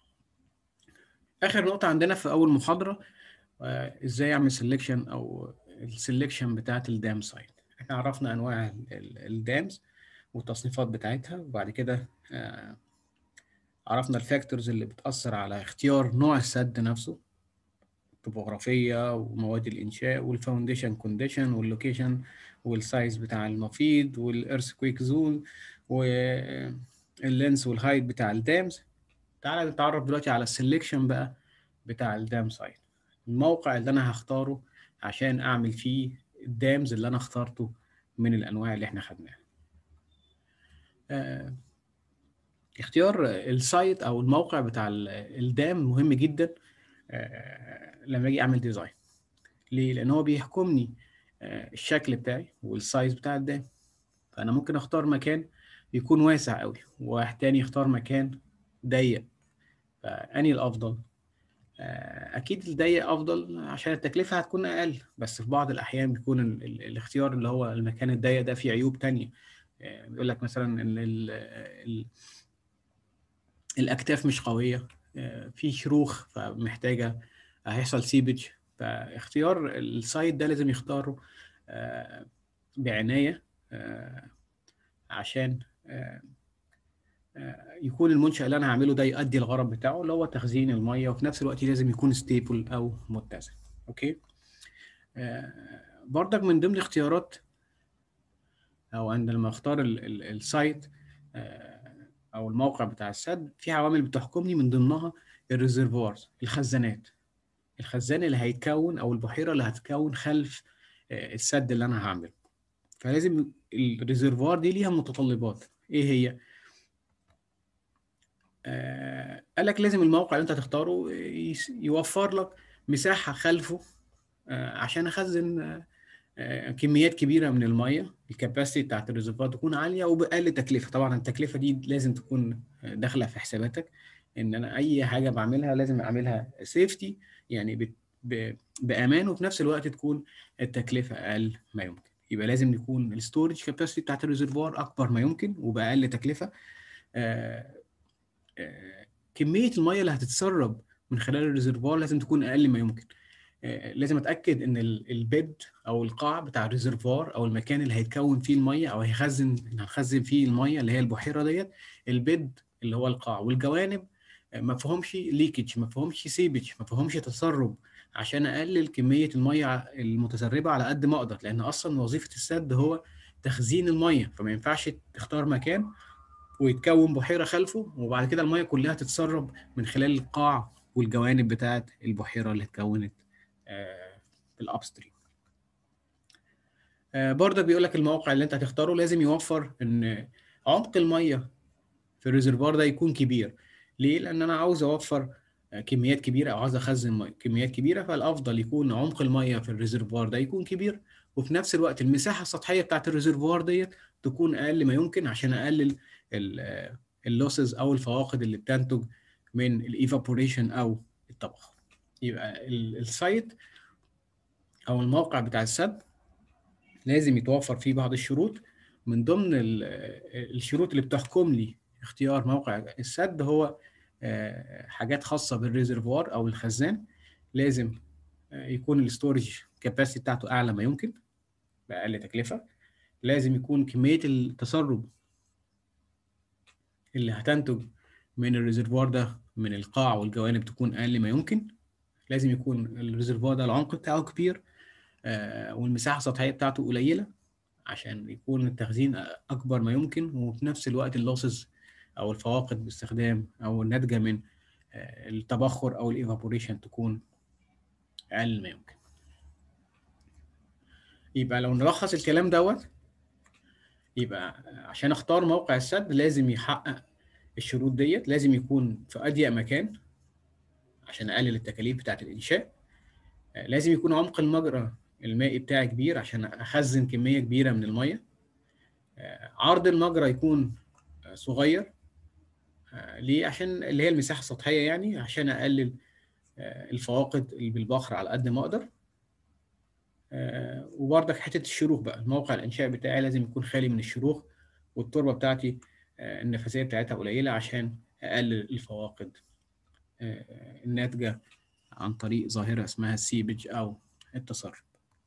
اخر نقطه عندنا في اول محاضره آه ازاي اعمل سelection او السلكشن بتاعت الدام سايت احنا عرفنا انواع الدامز والتصنيفات بتاعتها وبعد كده آه عرفنا الفاكتورز اللي بتأثر على اختيار نوع السد نفسه الطبوغرافية ومواد الإنشاء والفاونديشن كونديشن واللوكيشن والسايز بتاع المفيد والإرثكويك زون واللينس والهايت بتاع الدامز تعالى نتعرف دلوقتي على السلكشن بقى بتاع الدام سايت الموقع اللي أنا هختاره عشان أعمل فيه الدامز اللي أنا اخترته من الأنواع اللي احنا خدناها آه اختيار السايت او الموقع بتاع الدام مهم جدا لما اجي اعمل ديزاين ليه لان هو بيحكمني الشكل بتاعي والسايز بتاع الدام فانا ممكن اختار مكان يكون واسع قوي وواحد تاني يختار مكان ضيق فاني الافضل اكيد الضيق افضل عشان التكلفه هتكون اقل بس في بعض الاحيان بيكون ال ال الاختيار اللي هو المكان الضيق ده فيه عيوب تانية بيقول لك مثلا ان ال ال الاكتاف مش قويه في شروخ فمحتاجه هيحصل سيبج فاختيار السايت ده لازم يختاره بعنايه عشان يكون المنشأ اللي انا هعمله ده يؤدي الغرض بتاعه اللي هو تخزين الميه وفي نفس الوقت لازم يكون ستيبل او متزن اوكي برضك من ضمن الاختيارات او عندما اختار السايت او الموقع بتاع السد في عوامل بتحكمني من ضمنها الريزرفوارز الخزانات الخزان اللي هيتكون او البحيره اللي هتتكون خلف السد اللي انا هعمله فلازم الريزرفوار دي ليها متطلبات ايه هي آه قال لك لازم الموقع اللي انت هتختاره يوفر لك مساحه خلفه آه عشان اخزن آه كميات كبيره من الميه الكاباسيتي بتاعت الريزرفوار تكون عاليه وباقل تكلفه طبعا التكلفه دي لازم تكون داخله في حساباتك ان انا اي حاجه بعملها لازم اعملها سيفتي يعني ب... ب... بامان وفي نفس الوقت تكون التكلفه اقل ما يمكن يبقى لازم يكون الستورج كاباسيتي بتاعت الريزرفوار اكبر ما يمكن وباقل تكلفه آه... آه... كميه الميه اللي هتتسرب من خلال الريزرفوار لازم تكون اقل ما يمكن لازم اتاكد ان البيد او القاع بتاع الريزرفوار او المكان اللي هيتكون فيه الميه او هيخزن هنخزن فيه الميه اللي هي البحيره ديت البيد اللي هو القاع والجوانب ما فيهمش ليكج ما فيهمش سيبج ما فيهمش تسرب عشان اقلل كميه الميه المتسربه على قد ما اقدر لان اصلا وظيفه السد هو تخزين الميه فما ينفعش تختار مكان ويتكون بحيره خلفه وبعد كده الميه كلها تتسرب من خلال القاع والجوانب بتاعه البحيره اللي اتكونت في الابستريم برضك بيقول لك الموقع اللي انت هتختاره لازم يوفر ان عمق الميه في الريزرفوار ده يكون كبير ليه لان انا عاوز اوفر كميات كبيره او عاوز اخزن ميه كميات كبيره فالافضل يكون عمق الميه في الريزرفوار ده يكون كبير وفي نفس الوقت المساحه السطحيه بتاعت الريزرفوار ديت تكون اقل ما يمكن عشان اقلل اللوسز او الفواقد اللي بتنتج من الايفابوريشن او التبخر يبقى السايت او الموقع بتاع السد لازم يتوفر فيه بعض الشروط من ضمن الشروط اللي بتحكم لي اختيار موقع السد هو حاجات خاصه بالريزرفوار او الخزان لازم يكون الستورج كاباسيتي بتاعته اعلى ما يمكن باقل تكلفه لازم يكون كميه التسرب اللي هتنتج من الريزرفوار ده من القاع والجوانب تكون اقل ما يمكن لازم يكون الريزرفوار ده العمق بتاعه كبير آه، والمساحة السطحية بتاعته قليلة عشان يكون التخزين أكبر ما يمكن وفي نفس الوقت اللوسز أو الفواقد باستخدام أو الناتجة من آه، التبخر أو الإيفابوريشن تكون أقل ما يمكن يبقى لو نلخص الكلام دوت يبقى عشان اختار موقع السد لازم يحقق الشروط ديت لازم يكون في اضيق مكان عشان اقلل التكاليف بتاعه الانشاء آه، لازم يكون عمق المجرى المائي بتاعي كبير عشان اخزن كميه كبيره من الميه آه، عرض المجرى يكون آه، صغير ليه عشان اللي هي المساحه السطحيه يعني عشان اقلل الفواقد اللي بالبخر على قد ما اقدر وبرضك حته الشروخ بقى موقع الانشاء بتاعي لازم يكون خالي من الشروخ والتربه بتاعتي النفسيه بتاعتها قليله عشان اقلل الفواقد الناتجه عن طريق ظاهره اسمها السيبج او التسرب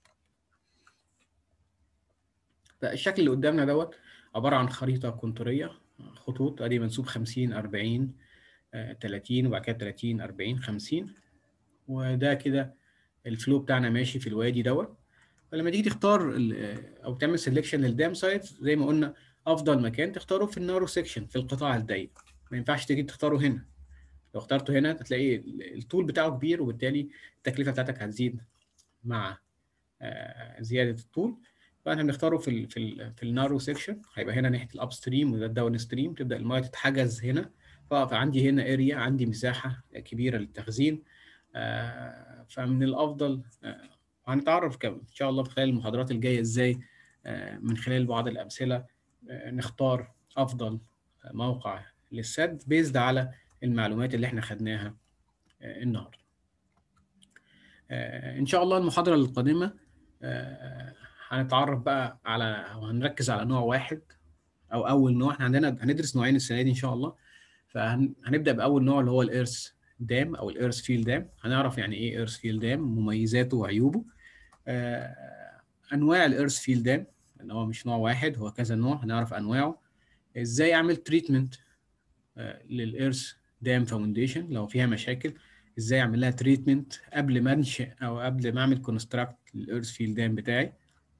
فالشكل اللي قدامنا دوت عباره عن خريطه كونتوريه خطوط ادي منسوب 50 40 30 وبعد كده 30 40 50 وده كده الفلو بتاعنا ماشي في الوادي دوت فلما تيجي تختار او تعمل سيلكشن للدام سايت زي ما قلنا افضل مكان تختاره في النارو سيكشن في القطاع الضيق ما ينفعش تيجي تختاره هنا لو اخترته هنا هتلاقي الطول بتاعه كبير وبالتالي التكلفه بتاعتك هتزيد مع زياده الطول فاحنا بنختاره في ال في ال في النارو سيكشن هيبقى هنا ناحيه الاب ستريم وده الداون ستريم تبدا المايه تتحجز هنا فعندي هنا اريا عندي مساحه كبيره للتخزين فمن الافضل هنتعرف ان شاء الله في خلال المحاضرات الجايه ازاي من خلال بعض الامثله نختار افضل موقع للسد بيزد على المعلومات اللي احنا خدناها النهارده ان شاء الله المحاضره القادمه هنتعرف بقى على وهنركز على نوع واحد او اول نوع احنا عندنا هندرس نوعين السنه دي ان شاء الله فهنبدا باول نوع اللي هو الايرث دام او الايرث فيل دام هنعرف يعني ايه ايرث فيل دام مميزاته وعيوبه آه انواع الايرث فيل دام ان هو مش نوع واحد هو كذا نوع هنعرف انواعه ازاي اعمل تريتمنت آه للايرث دام فاونديشن لو فيها مشاكل ازاي اعمل لها تريتمنت قبل ما انشئ او قبل ما اعمل كونستراكت للايرث فيل دام بتاعي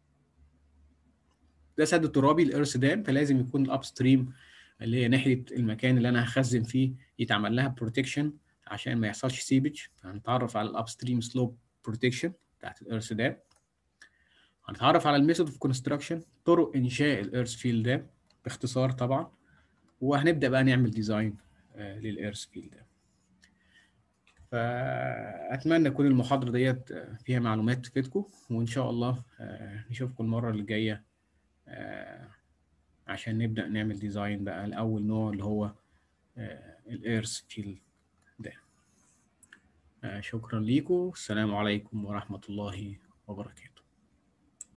ده سد ترابي الايرث دام فلازم يكون الاب ستريم اللي هي ناحيه المكان اللي انا هخزن فيه يتعمل لها بروتكشن عشان ما يحصلش سيبج هنتعرف على الاب ستريم سلوب بروتكشن بتاعت الايرث دام هنتعرف على الميثود اوف كونستراكشن طرق انشاء الايرث فيل دام باختصار طبعا وهنبدا بقى نعمل ديزاين للايرث فيل دام فاتمنى تكون المحاضره ديت فيها معلومات تفيدكم وان شاء الله نشوفكم المره اللي جايه عشان نبدا نعمل ديزاين بقى لاول نوع اللي هو الايرث فيل ده شكرا ليكم السلام عليكم ورحمة الله وبركاته